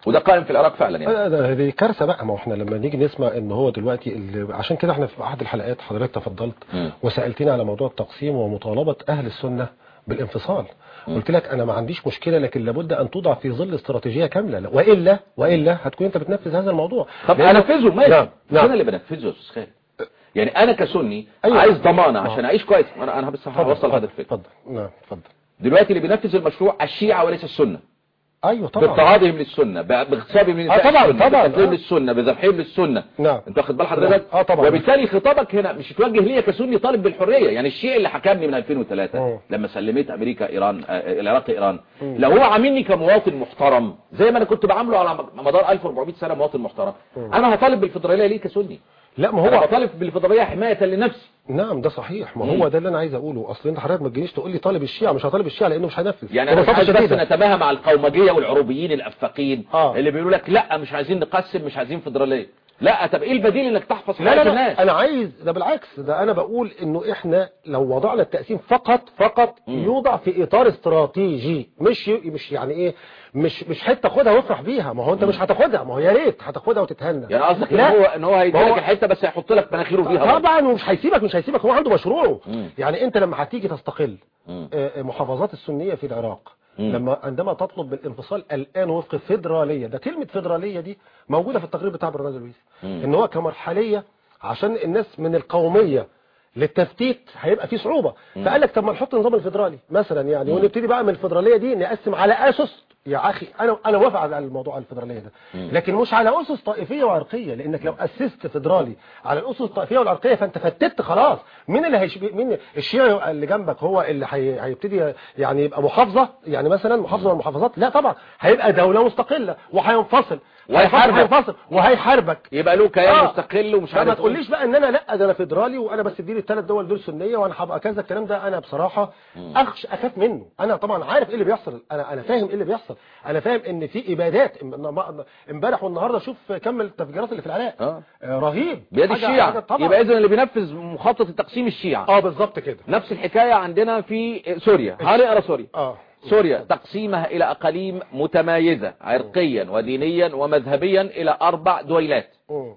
وده قائم في العراق فعلا يعني آه، ده- هذه كارثه بقى ما هو احنا لما نيجي نسمع ان هو دلوقتي اللي عشان كده احنا في احد الحلقات حضرتك تفضلت مم. وسالتني على موضوع التقسيم ومطالبه اهل السنه بالانفصال قلت لك انا ما عنديش مشكله لكن لابد ان توضع في ظل استراتيجيه كامله والا والا هتكون انت بتنفذ هذا الموضوع طب لأنه- انفذه ماشي نعم مش انا نعم اللي بنفذه يا استاذ خالد يعني انا كسني أيوة. عايز ضمانه آه. عشان اعيش كويس انا انا بس اتفضل، هوصل هذا اتفضل، الفكره اتفضل نعم اتفضل دلوقتي اللي بينفذ المشروع الشيعة وليس السنة ايوه طبعا باضطهادهم للسنة ب- باغتصابهم لنساء آه طبعاً، السنة طبعاً، بقتلهم آه. للسنة بذبحهم للسنة نعم. انت واخد بال حضرتك آه طبعاً. وبالتالي خطابك هنا مش توجه ليا كسني طالب بالحرية يعني الشيعي اللي حكمني من 2003 مم. لما سلمت امريكا ايران آه، العراق ايران لو هو عاملني كمواطن محترم زي ما انا كنت بعامله على مدار 1400 سنة مواطن محترم انا هطالب بالفدرالية ليه كسني لا ما انا هو بطالب بالفدرالية حماية لنفسي نعم ده صحيح ما مم. هو ده اللي انا عايز اقوله اصل انت حضرتك ما تجيش تقول لي طالب الشيعة مش هطالب الشيعة لانه مش هينفذ يعني انا مش ببساطة عايز بس شديدة. نتباهى مع القومجيه والعروبيين الافاقين آه. اللي بيقولوا لك لا مش عايزين نقسم مش عايزين فدراليه لا طب ايه البديل انك تحفظ لا حياه لا الناس لا انا عايز ده بالعكس ده انا بقول انه احنا لو وضعنا التقسيم فقط فقط مم. يوضع في اطار استراتيجي مش ي- مش يعني ايه مش مش حته خدها وافرح بيها ما هو انت مش هتاخدها ما هو يا ريت هتاخدها وتتهنى يعني قصدك ان لا. هو ان هو ما هيديلك هو- الحته بس هيحط لك مناخيره فيها برضه. طبعا ومش هيسيبك مش هيسيبك هو عنده مشروعه مم. يعني انت لما هتيجي تستقل مم. آه، آه، محافظات السنية في العراق مم. لما عندما تطلب بالانفصال الآن وفق فيدرالية ده كلمة فيدرالية دي موجودة في التقرير بتاع برنامج لويس مم. ان هو كمرحلية عشان الناس من القومية للتفتيت هيبقى في صعوبة فقال لك طب ما نحط نظام الفيدرالي مثلا يعني ونبتدي بقى من الفيدرالية دي نقسم على اسس يا اخي انا انا موافق على الموضوع الفيدراليه ده لكن مش على اسس طائفيه وعرقيه لانك لو اسست فيدرالي على الاسس الطائفيه والعرقيه فانت فتت خلاص مين اللي هيش مين الشيعي اللي جنبك هو اللي هي... هيبتدي يعني يبقى محافظه يعني مثلا محافظه من المحافظات لا طبعا هيبقى دوله مستقله وهينفصل وهيحاربك. هينفصل وهيحاربك يبقى له كيان آه. مستقل ومش فما عارف تقوليش بقى ان انا لا ده انا فيدرالي وانا بس اديني الثلاث دول دول سنيه وانا هبقى كذا الكلام ده انا بصراحه اخش اخاف منه انا طبعا عارف ايه اللي بيحصل انا انا فاهم ايه اللي بيحصل انا فاهم ان في ابادات ام- امبارح والنهارده شوف كم التفجيرات اللي في العراق آه. آه، رهيب بيد حاجة- الشيعة حاجة طبعا يبقى اذا اللي بينفذ مخطط التقسيم الشيعة اه بالظبط كده نفس الحكاية عندنا في سوريا هنقرا سوريا اه سوريا تقسيمها إلى أقاليم متمايزة عرقيا ودينيا ومذهبيا إلى أربع دويلات مم.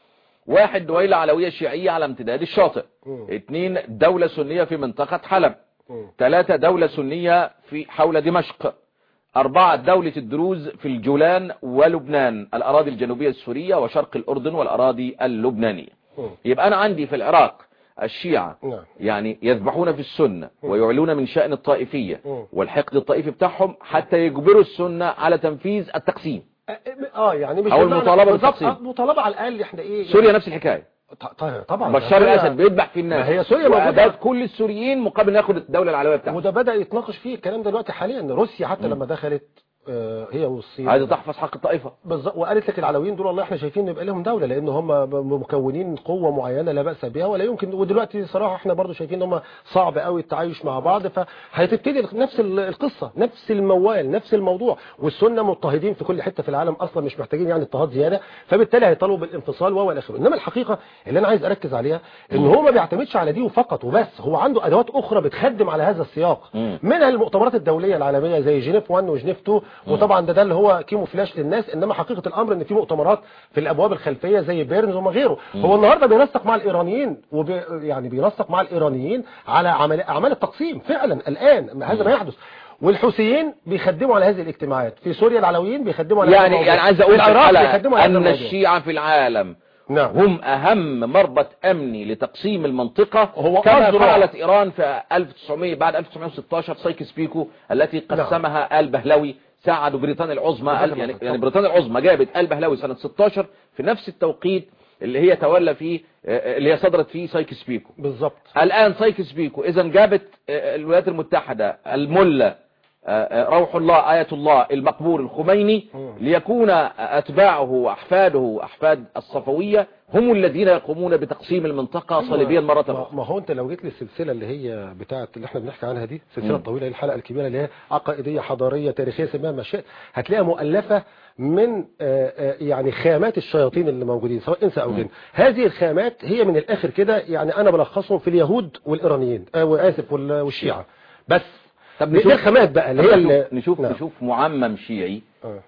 واحد دويلة علوية شيعية على امتداد الشاطئ مم. اثنين دولة سنية في منطقة حلب مم. ثلاثة دولة سنية في حول دمشق أربعة دولة الدروز في الجولان ولبنان الأراضي الجنوبية السورية وشرق الأردن والأراضي اللبنانية مم. يبقى أنا عندي في العراق الشيعة نعم. يعني يذبحون في السنة ويعلون من شأن الطائفية مم. والحقد الطائفي بتاعهم حتى يجبروا السنة على تنفيذ التقسيم اه يعني مش أو بالمعنى- المطالبة بالظبط، بالتقسيم. آه، مطالبة على الاقل احنا ايه سوريا نفس الحكاية ط- ط- طبعا بشار سوريا- الأسد بيذبح في الناس ما هي سوريا موجودة. وأباد كل السوريين مقابل ياخد الدولة العلوية بتاعته وده بدأ يتناقش فيه الكلام ده دلوقتي حاليا روسيا حتى لما دخلت آه، هي والصين عايزة تحفظ حق الطائفة بالظبط وقالت لك العلويين دول والله احنا شايفين يبقى لهم دوله لان هم مكونين قوه معينه لا باس بها ولا يمكن ودلوقتي صراحه احنا برضو شايفين ان هم صعب قوي التعايش مع بعض فهتبتدي نفس ال- القصه نفس الموال نفس الموضوع والسنه مضطهدين في كل حته في العالم اصلا مش محتاجين يعني اضطهاد زياده فبالتالي هيطالبوا بالانفصال وهو الاخر انما الحقيقه اللي انا عايز اركز عليها ان هو ما بيعتمدش على دي فقط وبس هو عنده ادوات اخرى بتخدم على هذا السياق مم. منها المؤتمرات الدوليه العالميه زي جنيف 1 وجنيف 2 وطبعا ده ده اللي هو كيمو فلاش للناس انما حقيقه الامر ان في مؤتمرات في الابواب الخلفيه زي بيرنز وما غيره هو النهارده بينسق مع الايرانيين وبي يعني بينسق مع الايرانيين على عمل اعمال التقسيم فعلا الان هذا ما يحدث والحوثيين بيخدموا على هذه الاجتماعات في سوريا العلويين بيخدموا على هذا يعني الموضوع. يعني عايز أقول في العراق على بيخدموا على هذا أن الموضوع. الشيعة في العالم نعم هم أهم مربط أمني لتقسيم المنطقة هو كما أذرع. فعلت إيران في 1900 بعد 1916 سايكس بيكو التي قسمها آل بهلوي ساعدوا بريطانيا العظمى جزاك الله يعني, خير. يعني بريطانيا العظمى جابت آل بهلوي سنة 16 في نفس التوقيت اللي هي تولى فيه آه، اللي هي صدرت فيه سايكس بيكو بالظبط الآن سايكس بيكو إذا جابت آه، الولايات المتحدة الملة آه، آه، روح الله آية الله المقبور الخميني ليكون أتباعه وأحفاده وأحفاد الصفوية هم الذين يقومون بتقسيم المنطقة صليبيا مرة ما- أخرى ما هو انت لو جيت للسلسله اللي هي بتاعه اللي احنا بنحكي عنها دي السلسله الطويله الحلقه الكبيره اللي هي عقائديه حضاريه تاريخيه سميها ما شئت هتلاقيها مؤلفه من آه، آه، يعني خامات الشياطين اللي موجودين سواء انس او جن هذه الخامات هي من الاخر كده يعني انا بلخصهم في اليهود والايرانيين آه، واسف وال- والشيعه بس طب دي دي الخامات بقى اللي هي نشوف اللي- نشوف, نعم. نشوف معمم شيعي آه.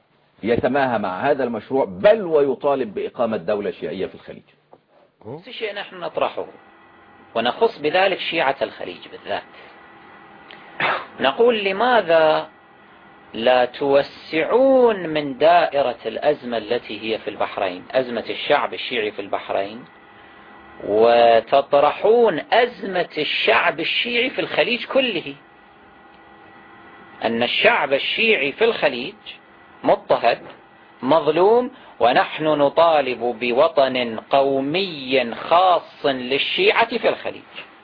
يتماهى مع هذا المشروع بل ويطالب بإقامة دولة شيعية في الخليج نفس الشيء نحن نطرحه ونخص بذلك شيعة الخليج بالذات نقول لماذا لا توسعون من دائرة الأزمة التي هي في البحرين أزمة الشعب الشيعي في البحرين وتطرحون أزمة الشعب الشيعي في الخليج كله أن الشعب الشيعي في الخليج مضطهد مظلوم ونحن نطالب بوطن قومي خاص للشيعة في الخليج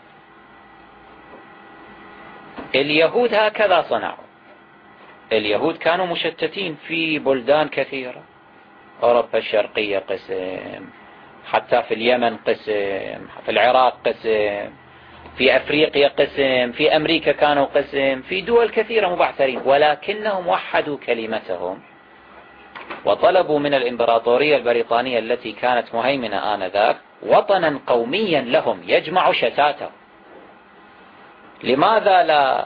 اليهود هكذا صنعوا اليهود كانوا مشتتين في بلدان كثيرة أوروبا الشرقية قسم حتى في اليمن قسم في العراق قسم في أفريقيا قسم في أمريكا كانوا قسم في دول كثيرة مبعثرين ولكنهم وحدوا كلمتهم وطلبوا من الإمبراطورية البريطانية التي كانت مهيمنة آنذاك وطنا قوميا لهم يجمع شتاتهم لماذا لا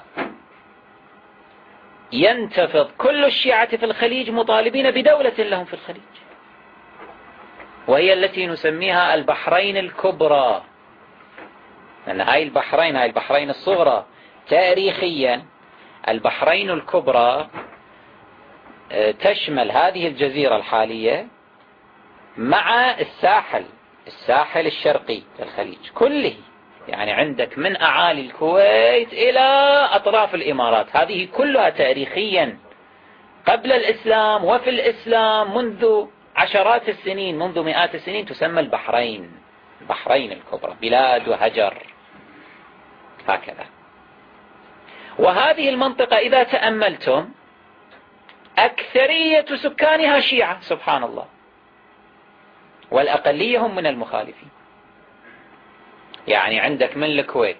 ينتفض كل الشيعة في الخليج مطالبين بدولة لهم في الخليج وهي التي نسميها البحرين الكبرى لأن هاي البحرين هاي البحرين الصغرى تاريخيا البحرين الكبرى آه، تشمل هذه الجزيرة الحالية مع الساحل الساحل الشرقي للخليج كله يعني عندك من أعالي الكويت إلى أطراف الإمارات هذه كلها تاريخيا قبل الإسلام وفي الإسلام منذ عشرات السنين منذ مئات السنين تسمى البحرين البحرين الكبرى بلاد وهجر هكذا وهذه المنطقة إذا تأملتم أكثرية سكانها شيعة سبحان الله والأقلية هم من المخالفين يعني عندك من الكويت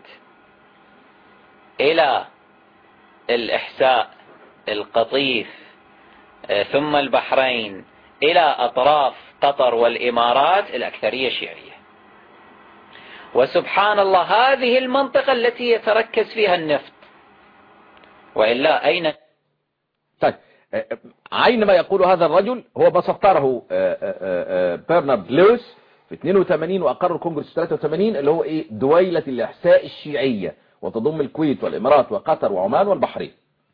إلى الإحساء القطيف آه، ثم البحرين إلى أطراف قطر والإمارات الأكثرية شيعية وسبحان الله هذه المنطقة التي يتركز فيها النفط وإلا أين طيب آه، آه، عين ما يقول هذا الرجل هو ما سطره برنارد لويس في 82 وأقر الكونجرس في 83 اللي هو إيه دويلة الإحساء الشيعية وتضم الكويت والإمارات وقطر وعمان والبحرين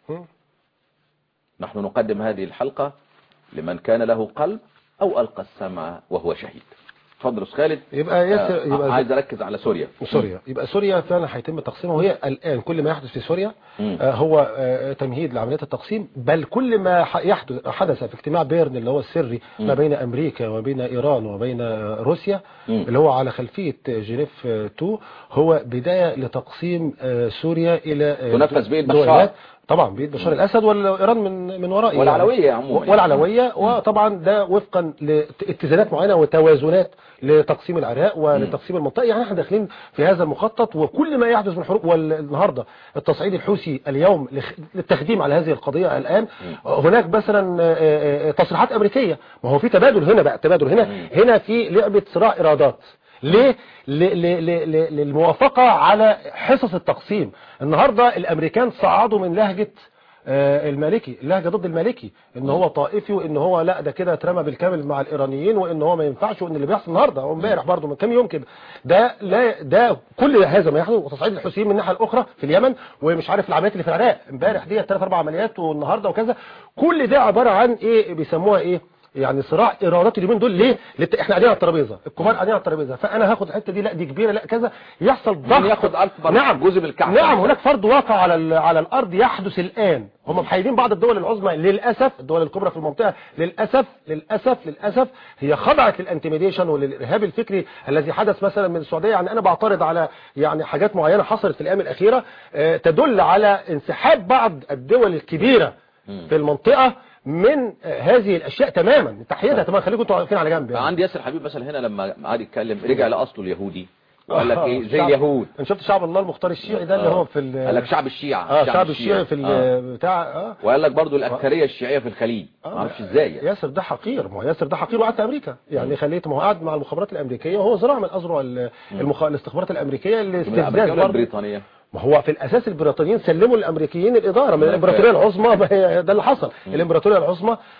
نحن نقدم هذه الحلقة لمن كان له قلب أو ألقى السمع وهو شهيد تفضل أستاذ خالد يبقى ياسر آه، يبقى عايز أركز على سوريا سوريا يبقى سوريا فعلا هيتم تقسيمها وهي الآن كل ما يحدث في سوريا مم. آه، هو آه، تمهيد لعمليات التقسيم بل كل ما ح- يحدث حدث في اجتماع بيرن اللي هو السري ما بين أمريكا وبين إيران وبين آه، روسيا مم. اللي هو على خلفية جنيف آه، 2 هو بداية لتقسيم آه، سوريا إلى آه، تنفذ بإيد دولات. بشار. طبعا بإيد بشار الأسد وإيران من من ورائه والعلوية عموما. والعلوية وطبعا ده وفقا لاتزانات معينة وتوازنات لتقسيم العراق ولتقسيم المنطقة يعني احنا داخلين في هذا المخطط وكل ما يحدث من حروب والنهاردة التصعيد الحوثي اليوم لخ- للتخديم على هذه القضية الآن هناك مثلا آه، آه، تصريحات أمريكية ما هو في تبادل هنا بقى تبادل هنا هنا في لعبة صراع إرادات ليه ل- ل- ل- ل- للموافقة على حصص التقسيم النهاردة الأمريكان صعدوا من لهجة آه، المالكي اللهجة ضد المالكي ان هو طائفي وان هو لا ده كده اترمى بالكامل مع الايرانيين وان هو ما ينفعش وان اللي بيحصل النهارده او امبارح برضه من كام يوم كده ده لا ده كل هذا ما يحدث وتصعيد الحوثيين من الناحيه الاخرى في اليمن ومش عارف العمليات اللي في العراق امبارح دي ثلاث اربع عمليات والنهارده وكذا كل ده عباره عن ايه بيسموها ايه يعني صراع ارادات اليومين دول ليه لت... احنا قاعدين على الترابيزه الكبار قاعدين على الترابيزه فانا هاخد الحته دي لا دي كبيره لا كذا يحصل ضغط ياخد أكبر نعم جزء من الكعكة. نعم هناك فرض واقع على ال- على الارض يحدث الان هم محايدين بعض الدول العظمى للاسف الدول الكبرى في المنطقه للاسف للاسف للاسف هي خضعت للانتميديشن وللارهاب الفكري الذي حدث مثلا من السعوديه يعني انا بعترض على يعني حاجات معينه حصلت في الايام الاخيره آه، تدل على انسحاب بعض الدول الكبيره في المنطقه من آه، هذه الاشياء تماما تحيتها تماما خليكم انتوا واقفين على جنب يعني. عندي ياسر حبيب مثلا هنا لما قعد يتكلم رجع لأصله اليهودي وقال لك آه، ايه زي شعب- اليهود انا شفت شعب الله المختار الشيعي ده اللي آه. هو في ال- قال لك شعب الشيعة اه شعب الشيعي في آه. ال- بتاع اه وقال لك برضو الأكثرية الشيعية في الخليج ما اعرفش ازاي يعني. ياسر ده حقير ما هو ياسر ده حقير وقعد في امريكا يعني خليته ما هو قاعد مع المخابرات الامريكيه وهو زراع من اذرع ال- المخ... الاستخبارات الامريكيه من لاستفزاز الأمريكية ولا برضه البريطانية ما هو في الاساس البريطانيين سلموا للامريكيين الاداره من الامبراطوريه العظمى ما هي ده اللي حصل الامبراطوريه العظمى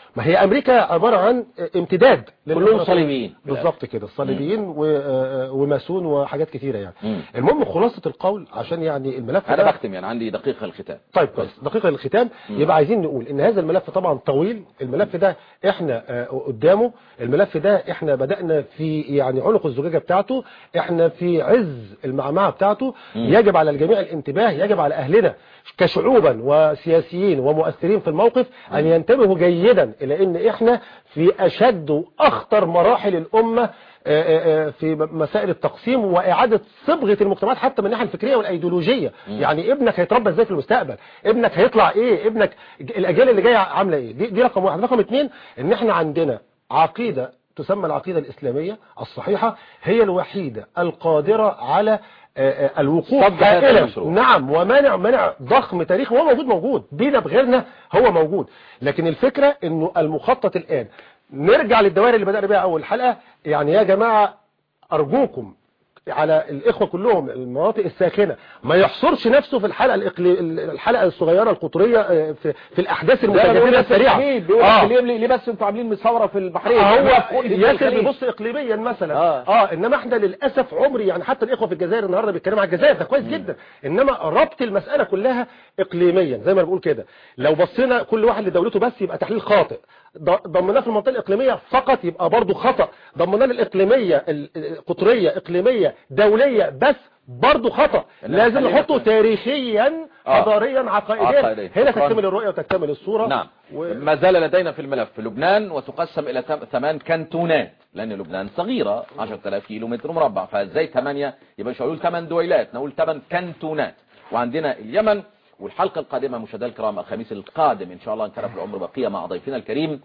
ما هي امريكا عباره عن امتداد كلهم للإمبراطورية. صليبيين. بالظبط كده الصليبيين و- آه، وماسون وحاجات كتيره يعني مم. المهم خلاصه القول عشان يعني الملف انا ده- بختم يعني عندي دقيقة الختام طيب كويس دقيقة للختام يبقى عايزين نقول ان هذا الملف طبعا طويل الملف ده احنا آه، قدامه الملف ده احنا بدأنا في يعني عنق الزجاجة بتاعته احنا في عز المعمعة بتاعته يجب على الجميع الانتباه يجب على اهلنا كشعوبا وسياسيين ومؤثرين في الموقف ان ينتبهوا جيدا الى ان احنا في اشد واخطر مراحل الامة آه، آه، آه، في مسائل التقسيم واعاده صبغه المجتمعات حتى من الناحيه الفكريه والايديولوجيه يعني ابنك هيتربى ازاي في المستقبل ابنك هيطلع ايه ابنك الاجيال اللي جايه عامله ايه دي, دي رقم واحد رقم اتنين ان احنا عندنا عقيده تسمى العقيده الاسلاميه الصحيحه هي الوحيده القادره على آه، آه، الوقوف صد هذا فائلا المشروع. نعم ومانع منع ضخم تاريخي هو موجود موجود بينا بغيرنا هو موجود لكن الفكرة انه المخطط الان نرجع للدوائر اللي بدأنا بيها اول حلقة يعني يا جماعة ارجوكم على الاخوه كلهم المناطق الساخنه ما يحصرش نفسه في الحلقه الإقلي... الحلقه الصغيره القطريه آه، في, في الاحداث المتجدده السريعه بيقول آه. لك ليه ليه بس انتوا عاملين مصوره في البحرين هو كل ياسر الخليج. بيبص اقليميا مثلا آه. اه انما احنا للاسف عمري يعني حتى الاخوه في الجزائر النهارده بيتكلموا على الجزائر ده كويس جدا انما ربط المساله كلها اقليميا زي ما بقول كده لو بصينا كل واحد لدولته بس يبقى تحليل خاطئ ض- ضمناه في المنطقه الاقليميه فقط يبقى برضه خطا ضمناه للاقليميه ال- القطريه اقليميه دوليه بس برضه خطا إنما لازم خلينا نحطه في- تاريخيا آه. حضاريا عقائديا عقائديا. هنا شكراً. تكتمل الرؤيه وتكتمل الصوره نعم و... ما زال لدينا في الملف في لبنان وتقسم إلى ثم- ثمان كانتونات لأن لبنان صغيرة 10000 كيلو متر مربع فازاي ثمانية يبقى مش هقول ثمان دويلات نقول ثمان كانتونات وعندنا اليمن والحلقة القادمة مشاهدينا الكرام الخميس القادم إن شاء الله إن كان في العمر بقية مع ضيفنا الكريم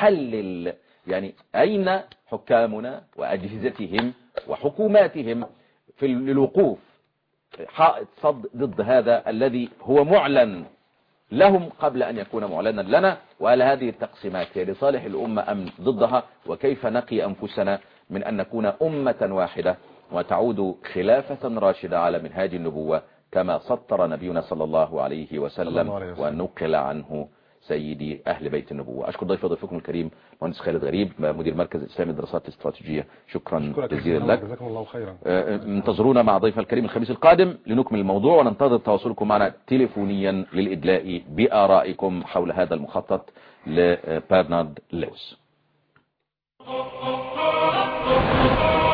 نحلل يعني أين حكامنا وأجهزتهم وحكوماتهم في الوقوف حائط صد ضد هذا الذي هو معلن لهم قبل أن يكون معلنا لنا وهل هذه التقسيمات هي لصالح الأمة أم ضدها وكيف نقي أنفسنا من أن نكون أمة واحدة وتعود خلافة راشدة على منهاج النبوة كما سطر نبينا صلى الله عليه صلى وسلم الله عليه وسلم. ونقل عنه سيدي أهل بيت النبوة أشكر ضيف ضيفكم الكريم مهندس خالد غريب مدير مركز الإسلامي للدراسات الاستراتيجية شكرا أشكرك يا جزيلا سيدنا، لك جزاكم الله خيرا آه، انتظرونا مع ضيف الكريم الخميس القادم لنكمل الموضوع وننتظر تواصلكم معنا تليفونيا للإدلاء بآرائكم حول هذا المخطط لبرنارد لويس